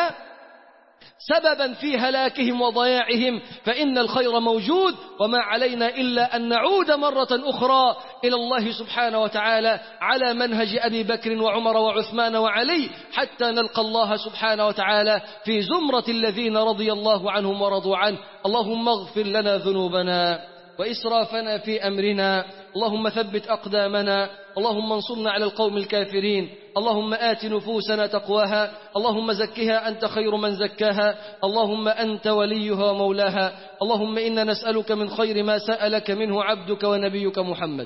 سببا في هلاكهم وضياعهم فإن الخير موجود وما علينا إلا أن نعود مرة أخرى إلى الله سبحانه وتعالى على منهج أبي بكر وعمر وعثمان وعلي حتى نلقى الله سبحانه وتعالى في زمرة الذين رضي الله عنهم ورضوا عنه اللهم اغفر لنا ذنوبنا وإسرافنا في أمرنا اللهم ثبت أقدامنا اللهم انصرنا على القوم الكافرين اللهم آت نفوسنا تقواها اللهم زكها أنت خير من زكاها اللهم أنت وليها ومولاها اللهم إنا نسألك من خير ما سألك منه عبدك ونبيك محمد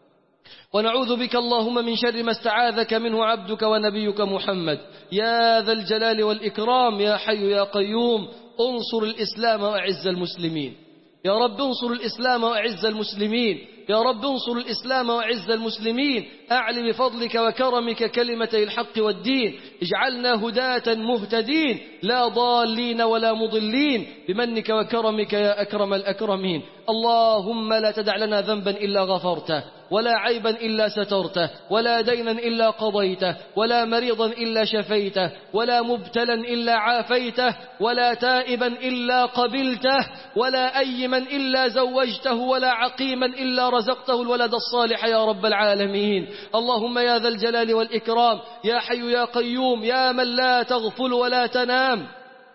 ونعوذ بك اللهم من شر ما استعاذك منه عبدك ونبيك محمد يا ذا الجلال والإكرام يا حي يا قيوم انصر الإسلام وأعز المسلمين يا رب انصر الإسلام وأعز المسلمين يا رب انصر الإسلام وأعز المسلمين أعل بفضلك وكرمك كلمتي الحق والدين اجعلنا هداة مهتدين لا ضالين ولا مضلين بمنك وكرمك يا أكرم الأكرمين اللهم لا تدع لنا ذنبا إلا غفرته ولا عيبا إلا سترته ولا دينا إلا قضيته ولا مريضا إلا شفيته ولا مبتلا إلا عافيته ولا تائبا إلا قبلته ولا أيما إلا زوجته ولا عقيما إلا رزقته الولد الصالح يا رب العالمين اللهم يا ذا الجلال والإكرام يا حي يا قيوم يا من لا تغفل ولا تنام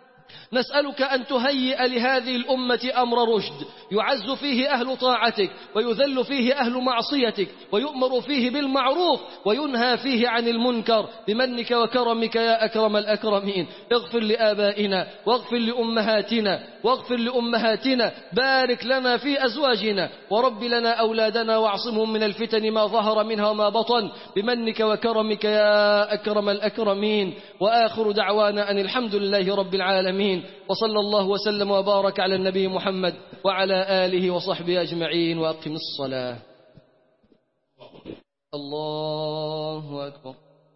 نسألك أن تهيئ لهذه الأمة أمر رشد يعز فيه أهل طاعتك ويذل فيه أهل معصيتك ويؤمر فيه بالمعروف وينهى فيه عن المنكر بمنك وكرمك يا أكرم الأكرمين اغفر لآبائنا واغفر لأمهاتنا واغفر لأمهاتنا بارك لنا في أزواجنا ورب لنا أولادنا واعصمهم من الفتن ما ظهر منها وما بطن بمنك وكرمك يا أكرم الأكرمين وآخر دعوانا أن الحمد لله رب العالمين وصلى الله وسلم وبارك على النبي محمد وعلى آله وصحبه أجمعين وأقم الصلاة الله أكبر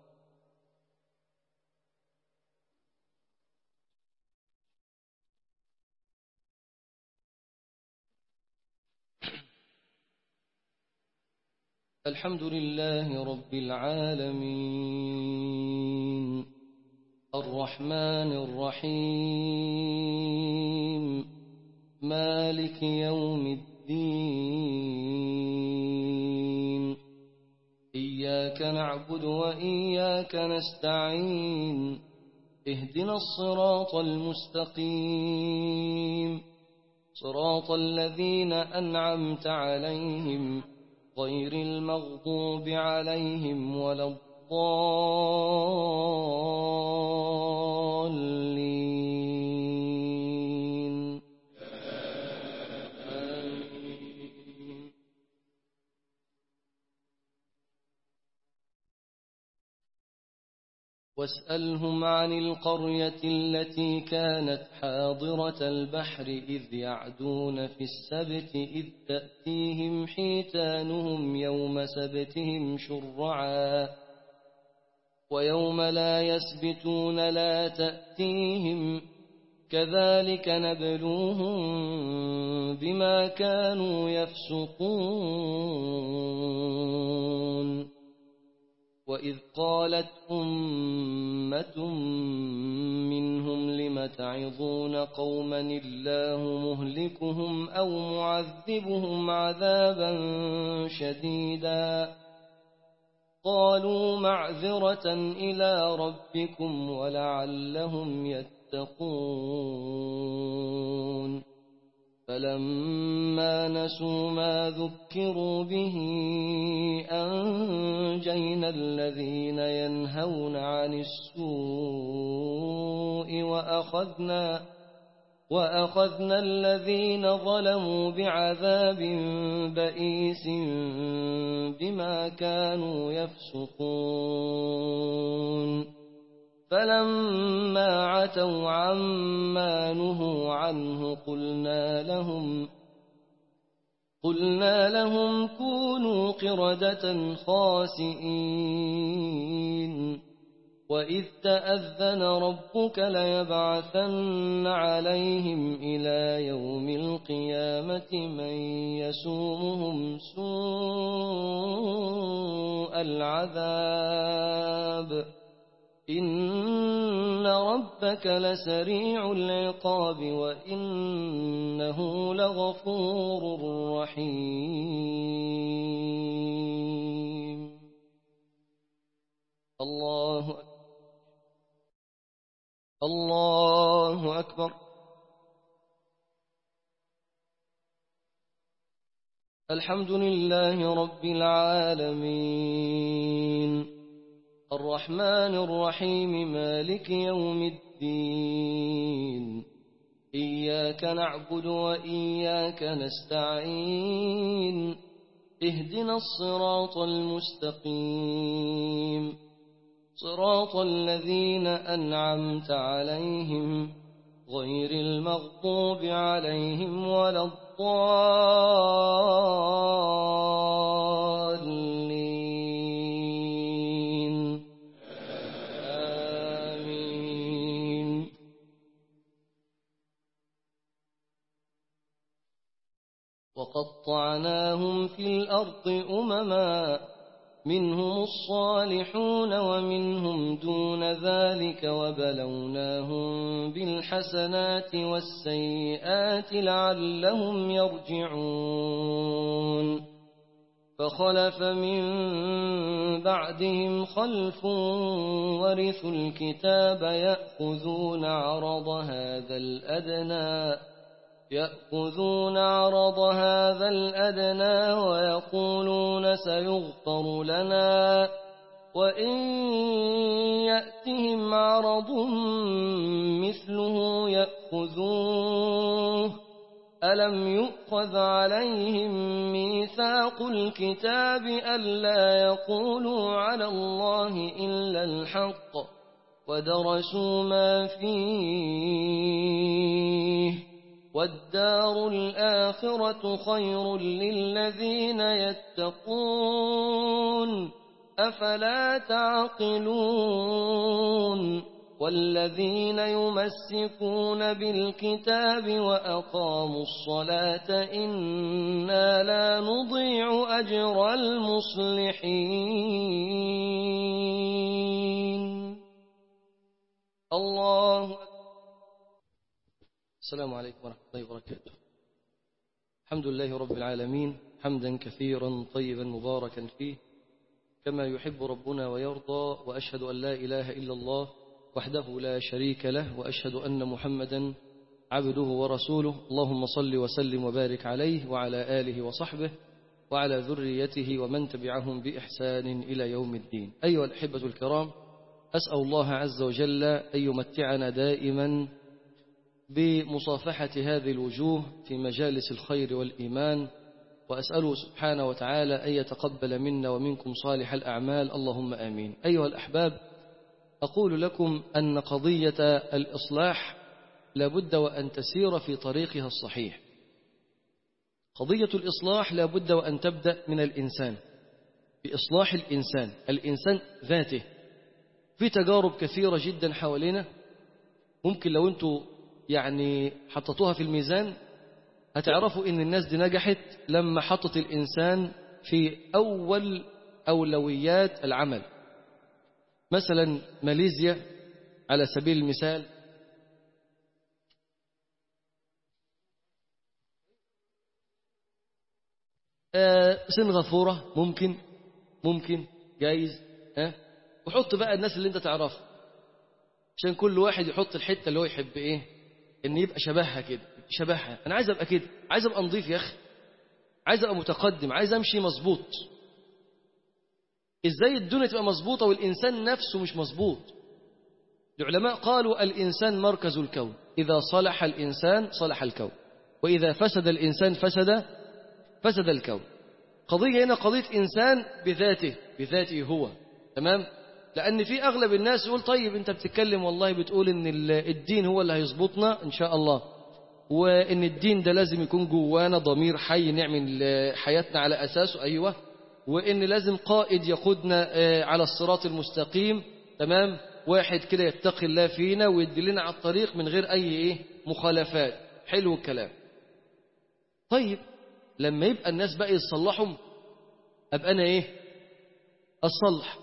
الحمد لله رب العالمين الرحمن الرحيم مالك يوم الدين الدين إياك نعبد وإياك نستعين اهدنا الصراط المستقيم صراط الذين أنعمت عليهم غير المغضوب عليهم ولا الضالين آمين واسألهم عن القرية التي كانت حاضرة البحر إذ يعدون في السبت إذ تأتيهم حيتانهم يوم سبتهم شرعا ويوم لا يسبتون لا تأتيهم كذلك نبلوهم بما كانوا يفسقون وإذ قالت أمة منهم لم تعظون قوما الله مهلكهم أو معذبهم عذابا شديدا قالوا معذرة إلى ربكم ولعلهم يتقون فلما نسوا ما ذكروا به أنجينا الذين ينهون عن السوء وأخذنا وأخذنا الذين ظلموا بعذاب بئيس بما كانوا يفسقون فلما عتوا عما نهوا عنه قلنا لهم قلنا لهم كونوا قردة خاسئين وإذ تأذن ربك ليبعثن عليهم إلى يوم القيامة من يسومهم سوء العذاب إن ربك لسريع العقاب وإنه لغفور رحيم الله أكبر الله أكبر الحمد لله رب العالمين الرحمن الرحيم مالك يوم الدين إياك نعبد وإياك نستعين اهدنا الصراط المستقيم صراط الذين أنعمت عليهم غير المغضوب عليهم ولا الضالين آمين وقطعناهم في الأرض أمما منهم الصالحون ومنهم دون ذلك وبلوناهم بالحسنات والسيئات لعلهم يرجعون فخلف من بعدهم خلف ورثوا الكتاب يأخذون عرض هذا الأدنى يأخذون عرض هذا الأدنى ويقولون سيغفر لنا وإن يأتهم عرض مثله يأخذوه ألم يؤخذ عليهم ميثاق الكتاب ألا يقولوا على الله إلا الحق ودرسوا ما فيه والدار الآخرة خير للذين يتقون أفلا تعقلون والذين يمسكون بالكتاب وأقاموا الصلاة إنا لا نضيع أجر المصلحين الله السلام عليكم ورحمة الله وبركاته الحمد لله رب العالمين حمدا كثيرا طيبا مباركا فيه كما يحب ربنا ويرضى وأشهد أن لا إله إلا الله وحده لا شريك له وأشهد أن محمدا عبده ورسوله اللهم صل وسلم وبارك عليه وعلى آله وصحبه وعلى ذريته ومن تبعهم بإحسان إلى يوم الدين أيها الأحبة الكرام أسأل الله عز وجل أن يمتعنا دائما بمصافحة هذه الوجوه في مجالس الخير والإيمان وأسأله سبحانه وتعالى أن يتقبل منا ومنكم صالح الأعمال اللهم آمين أيها الأحباب أقول لكم أن قضية الإصلاح لابد وأن تسير في طريقها الصحيح قضية الإصلاح لابد وأن تبدأ من الإنسان بإصلاح الإنسان الإنسان ذاته في تجارب كثيرة جدا حوالينا ممكن لو أنتوا يعني حطتوها في الميزان هتعرفوا ان الناس دي نجحت لما حطت الانسان في اول اولويات العمل مثلا ماليزيا على سبيل المثال آه سنغافورة ممكن ممكن جايز ها وحط بقى الناس اللي انت تعرفها عشان كل واحد يحط الحتة اللي هو يحب ايه ان يبقى شبهها كده شبهها انا عايز ابقى كده عايز ابقى نظيف يا اخي عايز ابقى متقدم عايز امشي مظبوط ازاي الدنيا تبقى مظبوطه والانسان نفسه مش مظبوط العلماء قالوا الانسان مركز الكون اذا صلح الانسان صلح الكون واذا فسد الانسان فسد فسد الكون قضيه هنا قضيه انسان بذاته بذاته هو تمام لأن في أغلب الناس يقول طيب أنت بتتكلم والله بتقول إن الدين هو اللي هيظبطنا إن شاء الله وإن الدين ده لازم يكون جوانا ضمير حي نعمل حياتنا على أساسه أيوة وإن لازم قائد يقودنا على الصراط المستقيم تمام واحد كده يتقي الله فينا ويدلنا على الطريق من غير أي إيه مخالفات حلو الكلام طيب لما يبقى الناس بقى يصلحهم أبقى أنا إيه أصلح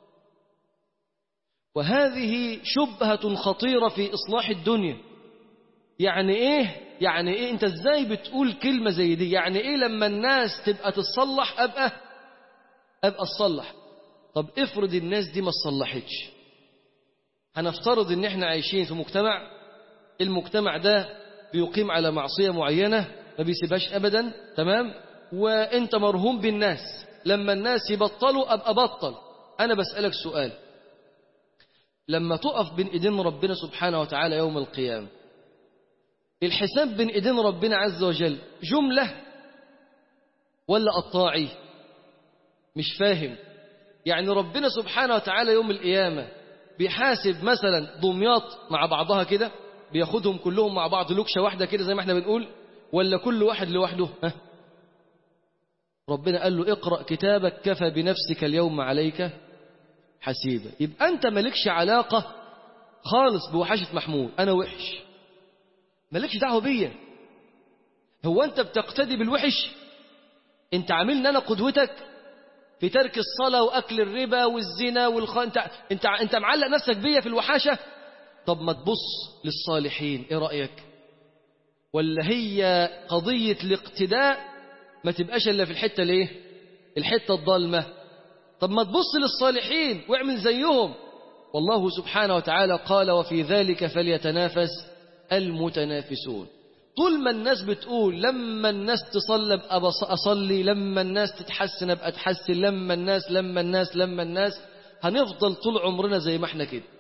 وهذه شبهة خطيرة في إصلاح الدنيا يعني إيه؟ يعني إيه أنت إزاي بتقول كلمة زي دي يعني إيه لما الناس تبقى تصلح أبقى أبقى أصلح طب افرض الناس دي ما تصلحتش هنفترض إن إحنا عايشين في مجتمع المجتمع ده بيقيم على معصية معينة ما بيسيبهاش أبدا تمام وأنت مرهوم بالناس لما الناس يبطلوا أبقى بطل أنا بسألك سؤال لما تقف بين ايدين ربنا سبحانه وتعالى يوم القيامة الحساب بين ايدين ربنا عز وجل جملة ولا قطاعي مش فاهم يعني ربنا سبحانه وتعالى يوم القيامة بيحاسب مثلا دمياط مع بعضها كده بياخدهم كلهم مع بعض لكشة واحدة كده زي ما احنا بنقول ولا كل واحد لوحده ها ربنا قال له اقرأ كتابك كفى بنفسك اليوم عليك حسيبة يبقى أنت مالكش علاقة خالص بوحشة محمود أنا وحش مالكش دعوة بيا هو أنت بتقتدي بالوحش أنت عاملني أنا قدوتك في ترك الصلاة وأكل الربا والزنا والخ... أنت, أنت, أنت معلق نفسك بيا في الوحاشة طب ما تبص للصالحين إيه رأيك ولا هي قضية الاقتداء ما تبقاش إلا في الحتة ليه الحتة الضلمة طب ما تبص للصالحين واعمل زيهم والله سبحانه وتعالى قال وفي ذلك فليتنافس المتنافسون طول ما الناس بتقول لما الناس تصلي ابقى اصلي لما الناس تتحسن ابقى اتحسن لما الناس لما الناس لما الناس هنفضل طول عمرنا زي ما احنا كده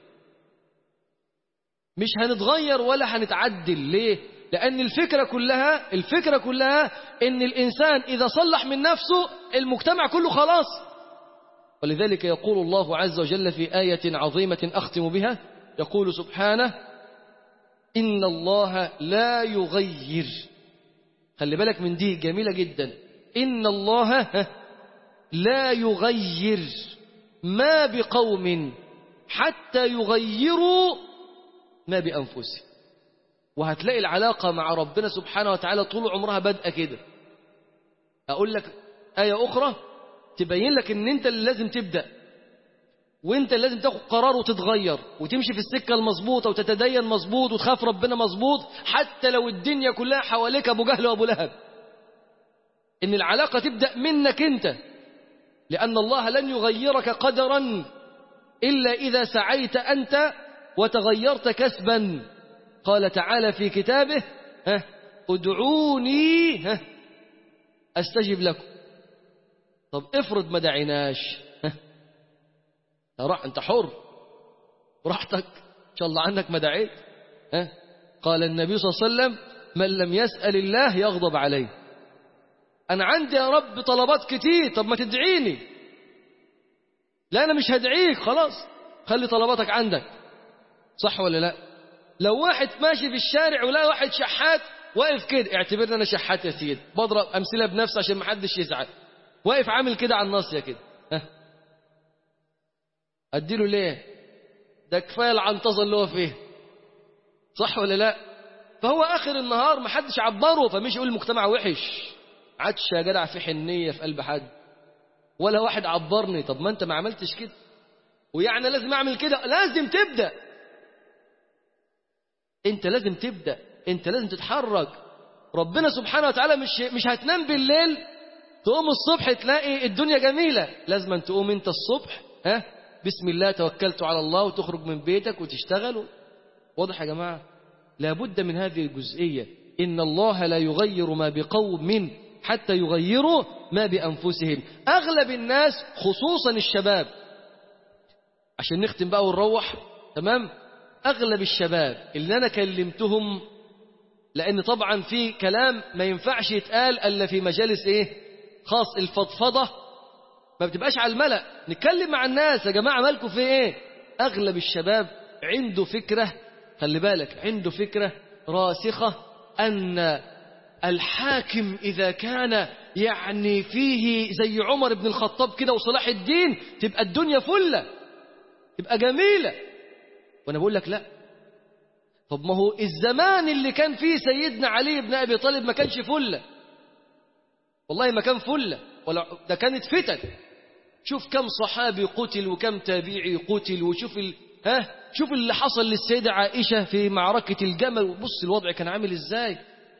مش هنتغير ولا هنتعدل ليه لأن الفكرة كلها الفكرة كلها إن الإنسان إذا صلح من نفسه المجتمع كله خلاص ولذلك يقول الله عز وجل في آية عظيمة أختم بها يقول سبحانه إن الله لا يغير خلي بالك من دي جميلة جدا إن الله لا يغير ما بقوم حتى يغيروا ما بأنفسهم وهتلاقي العلاقة مع ربنا سبحانه وتعالى طول عمرها بادئة كده أقول لك آية أخرى تبين لك ان انت اللي لازم تبدأ وانت اللي لازم تاخد قرار وتتغير وتمشي في السكة المظبوطة وتتدين مظبوط وتخاف ربنا مظبوط حتى لو الدنيا كلها حواليك ابو جهل وابو لهب إن العلاقة تبدأ منك أنت لأن الله لن يغيرك قدرا إلا إذا سعيت أنت وتغيرت كسبا قال تعالى في كتابه ها ادعوني ها أستجب لكم طب افرض ما دعيناش ها راح أنت حر براحتك إن شاء الله عنك ما دعيت ها قال النبي صلى الله عليه وسلم من لم يسأل الله يغضب عليه أنا عندي يا رب طلبات كتير طب ما تدعيني لا أنا مش هدعيك خلاص خلي طلباتك عندك صح ولا لا لو واحد ماشي في الشارع ولا واحد شحات واقف كده اعتبرني أنا شحات يا سيد بضرب أمثلة بنفسي عشان ما حدش يزعل واقف عامل كده على الناصية كده ها أديله ليه ده كفاية العنطزة اللي هو فيه صح ولا لا فهو آخر النهار ما حدش عبره فمش يقول المجتمع وحش عادش يا جدع في حنية في قلب حد ولا واحد عبرني طب ما انت ما عملتش كده ويعني لازم اعمل كده لازم تبدأ انت لازم تبدأ انت لازم تتحرك ربنا سبحانه وتعالى مش مش هتنام بالليل تقوم الصبح تلاقي الدنيا جميلة لازم أن تقوم انت الصبح ها بسم الله توكلت على الله وتخرج من بيتك وتشتغل واضح يا جماعة لابد من هذه الجزئية إن الله لا يغير ما بقوم من حتى يغيروا ما بأنفسهم أغلب الناس خصوصا الشباب عشان نختم بقى ونروح تمام أغلب الشباب اللي أنا كلمتهم لأن طبعا في كلام ما ينفعش يتقال إلا في مجالس إيه خاص الفضفضة ما بتبقاش على الملأ نتكلم مع الناس يا جماعة مالكم في إيه أغلب الشباب عنده فكرة خلي بالك عنده فكرة راسخة أن الحاكم إذا كان يعني فيه زي عمر بن الخطاب كده وصلاح الدين تبقى الدنيا فلة تبقى جميلة وأنا بقول لك لا طب ما هو الزمان اللي كان فيه سيدنا علي بن أبي طالب ما كانش فلة والله ما كان فلة ولا ده كانت فتن شوف كم صحابي قتل وكم تابعي قتل وشوف ال... ها شوف اللي حصل للسيدة عائشة في معركة الجمل وبص الوضع كان عامل ازاي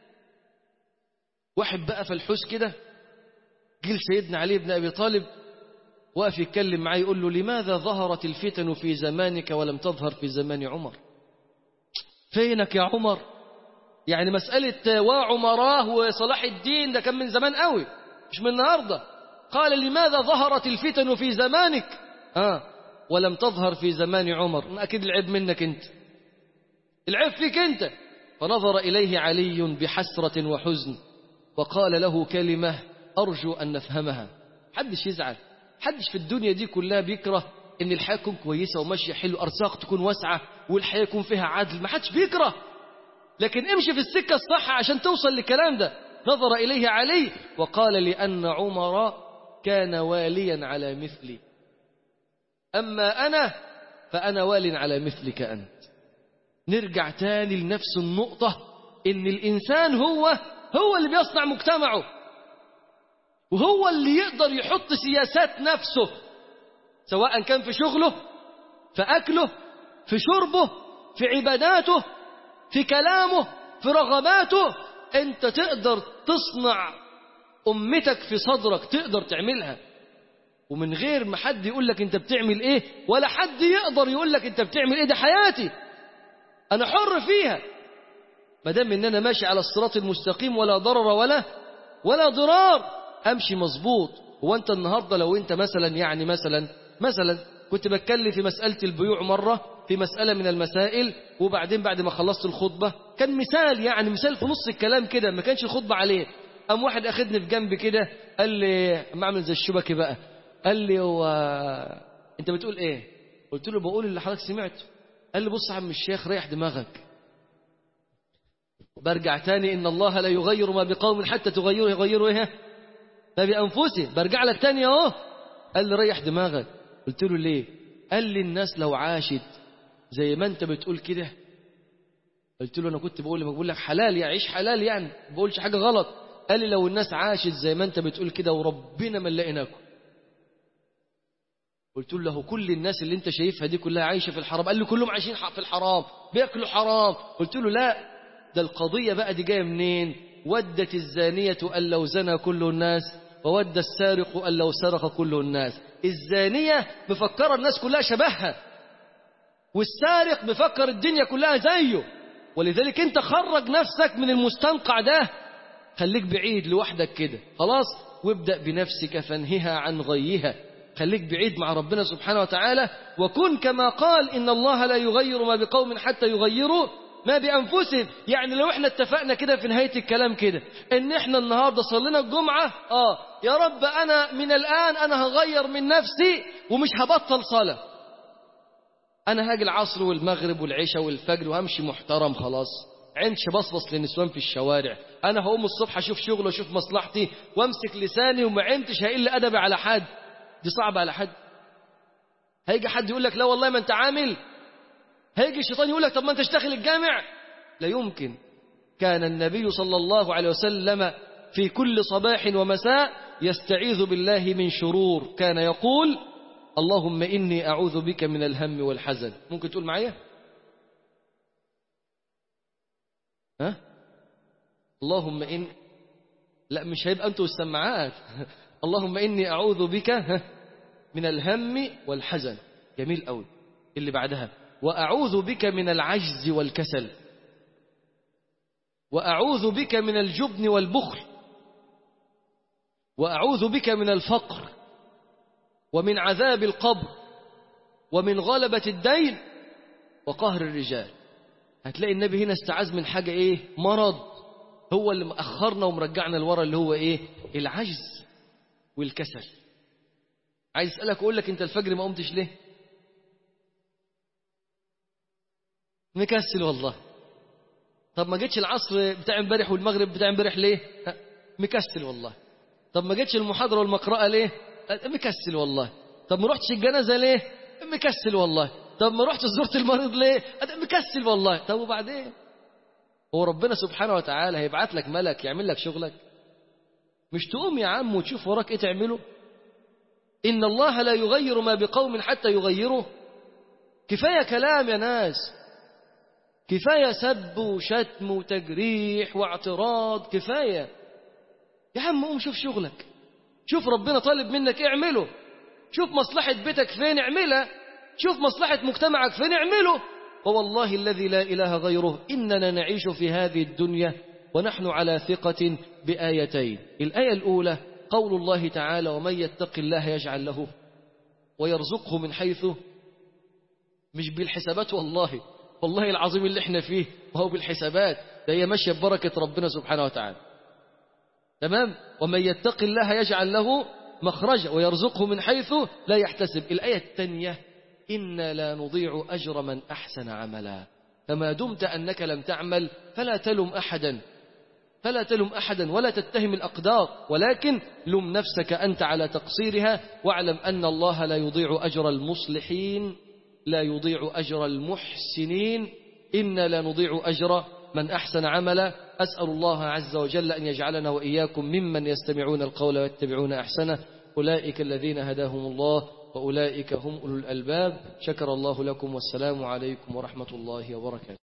واحد بقى فالحوس كده جيل سيدنا علي بن أبي طالب وقف يتكلم معاه يقول له لماذا ظهرت الفتن في زمانك ولم تظهر في زمان عمر فينك يا عمر يعني مسألة وعمراه وصلاح الدين ده كان من زمان قوي مش من النهاردة قال لماذا ظهرت الفتن في زمانك آه ولم تظهر في زمان عمر أكيد العيب منك أنت العيب فيك أنت فنظر إليه علي بحسرة وحزن وقال له كلمة أرجو أن نفهمها حدش يزعل حدش في الدنيا دي كلها بيكره ان الحياة تكون كويسة وماشية حلو أرزاق تكون واسعة والحياة يكون فيها عدل ما حدش بيكره لكن امشي في السكة الصح عشان توصل للكلام ده نظر إليه علي وقال لأن عمر كان واليا على مثلي أما أنا فأنا وال على مثلك أنت نرجع تاني لنفس النقطة إن الإنسان هو هو اللي بيصنع مجتمعه وهو اللي يقدر يحط سياسات نفسه سواء كان في شغله في أكله في شربه في عباداته في كلامه في رغباته أنت تقدر تصنع أمتك في صدرك تقدر تعملها ومن غير ما حد يقول لك أنت بتعمل إيه ولا حد يقدر يقول لك أنت بتعمل إيه ده حياتي أنا حر فيها ما دام إن أنا ماشي على الصراط المستقيم ولا ضرر ولا ولا ضرار أمشي مظبوط هو أنت النهاردة لو أنت مثلا يعني مثلا مثلا كنت بتكلم في مسألة البيوع مرة في مسألة من المسائل وبعدين بعد ما خلصت الخطبة كان مثال يعني مثال في نص الكلام كده ما كانش الخطبة عليه قام واحد أخدني في جنب كده قال لي ما أعمل زي الشبكة بقى قال لي هو أنت بتقول إيه قلت له بقول اللي حضرتك سمعته قال لي بص يا عم الشيخ ريح دماغك برجع تاني إن الله لا يغير ما بقوم حتى تغيروا يغيروا إيه ما بأنفسهم برجع لك تاني أهو قال لي ريح دماغك قلت له ليه قال لي الناس لو عاشت زي ما انت بتقول كده قلت له انا كنت بقول بقول لك حلال يعني عيش حلال يعني ما بقولش حاجه غلط قال لي لو الناس عاشت زي ما انت بتقول كده وربنا ما نلاقيناكم قلت له كل الناس اللي انت شايفها دي كلها عايشه في الحرام قال لي كلهم عايشين في الحرام بياكلوا حرام قلت له لا ده القضيه بقى دي جايه منين ودت الزانية أن لو زنى كل الناس وود السارق أن لو سرق كل الناس الزانية مفكرة الناس كلها شبهها والسارق مفكر الدنيا كلها زيه ولذلك انت خرج نفسك من المستنقع ده خليك بعيد لوحدك كده خلاص وابدأ بنفسك فانهها عن غيها خليك بعيد مع ربنا سبحانه وتعالى وكن كما قال إن الله لا يغير ما بقوم حتى يغيروا ما بأنفسهم يعني لو احنا اتفقنا كده في نهاية الكلام كده ان احنا النهاردة صلينا الجمعة اه يا رب انا من الآن انا هغير من نفسي ومش هبطل صلاة انا هاجي العصر والمغرب والعشاء والفجر وهمشي محترم خلاص عندش بصبص للنسوان في الشوارع انا هقوم الصبح اشوف شغل واشوف مصلحتي وامسك لساني وما عندش هقل ادبي على حد دي صعبة على حد هيجي حد يقول لك لا والله ما انت عامل هيجي الشيطان يقول لك طب ما انت اشتغل الجامع لا يمكن كان النبي صلى الله عليه وسلم في كل صباح ومساء يستعيذ بالله من شرور كان يقول اللهم إني أعوذ بك من الهم والحزن ممكن تقول معايا ها اللهم إن لا مش هيبقى أنتوا السماعات اللهم إني أعوذ بك من الهم والحزن جميل قوي اللي بعدها وأعوذ بك من العجز والكسل وأعوذ بك من الجبن والبخل وأعوذ بك من الفقر ومن عذاب القبر ومن غلبة الدين وقهر الرجال هتلاقي النبي هنا استعاذ من حاجة ايه مرض هو اللي مأخرنا ومرجعنا لورا اللي هو ايه العجز والكسل عايز اسألك اقول لك انت الفجر ما قمتش ليه مكسل والله طب ما جيتش العصر بتاع امبارح والمغرب بتاع امبارح ليه مكسل والله طب ما جيتش المحاضرة والمقرأة ليه مكسل والله طب ما رحتش الجنازة ليه مكسل والله طب ما رحتش زرت المريض ليه مكسل والله طب وبعدين هو ربنا سبحانه وتعالى هيبعت لك ملك يعمل لك شغلك مش تقوم يا عم وتشوف وراك ايه تعمله إن الله لا يغير ما بقوم حتى يغيروا كفاية كلام يا ناس كفاية سب وشتم وتجريح واعتراض كفاية يا عم قوم شوف شغلك شوف ربنا طالب منك اعمله شوف مصلحة بيتك فين اعملها شوف مصلحة مجتمعك فين اعمله ووالله الذي لا إله غيره إننا نعيش في هذه الدنيا ونحن على ثقة بآيتين الآية الأولى قول الله تعالى ومن يتق الله يجعل له ويرزقه من حيث مش بالحسابات والله والله العظيم اللي احنا فيه وهو بالحسابات ده هي ماشية ببركة ربنا سبحانه وتعالى تمام ومن يتق الله يجعل له مخرجا ويرزقه من حيث لا يحتسب الآية الثانية إنا لا نضيع أجر من أحسن عملا فما دمت أنك لم تعمل فلا تلم أحدا فلا تلم أحدا ولا تتهم الأقدار ولكن لم نفسك أنت على تقصيرها واعلم أن الله لا يضيع أجر المصلحين لا يضيع أجر المحسنين إنا لا نضيع أجر من أحسن عملا أسأل الله عز وجل أن يجعلنا وإياكم ممن يستمعون القول ويتبعون أحسنه أولئك الذين هداهم الله وأولئك هم أولو الألباب شكر الله لكم والسلام عليكم ورحمة الله وبركاته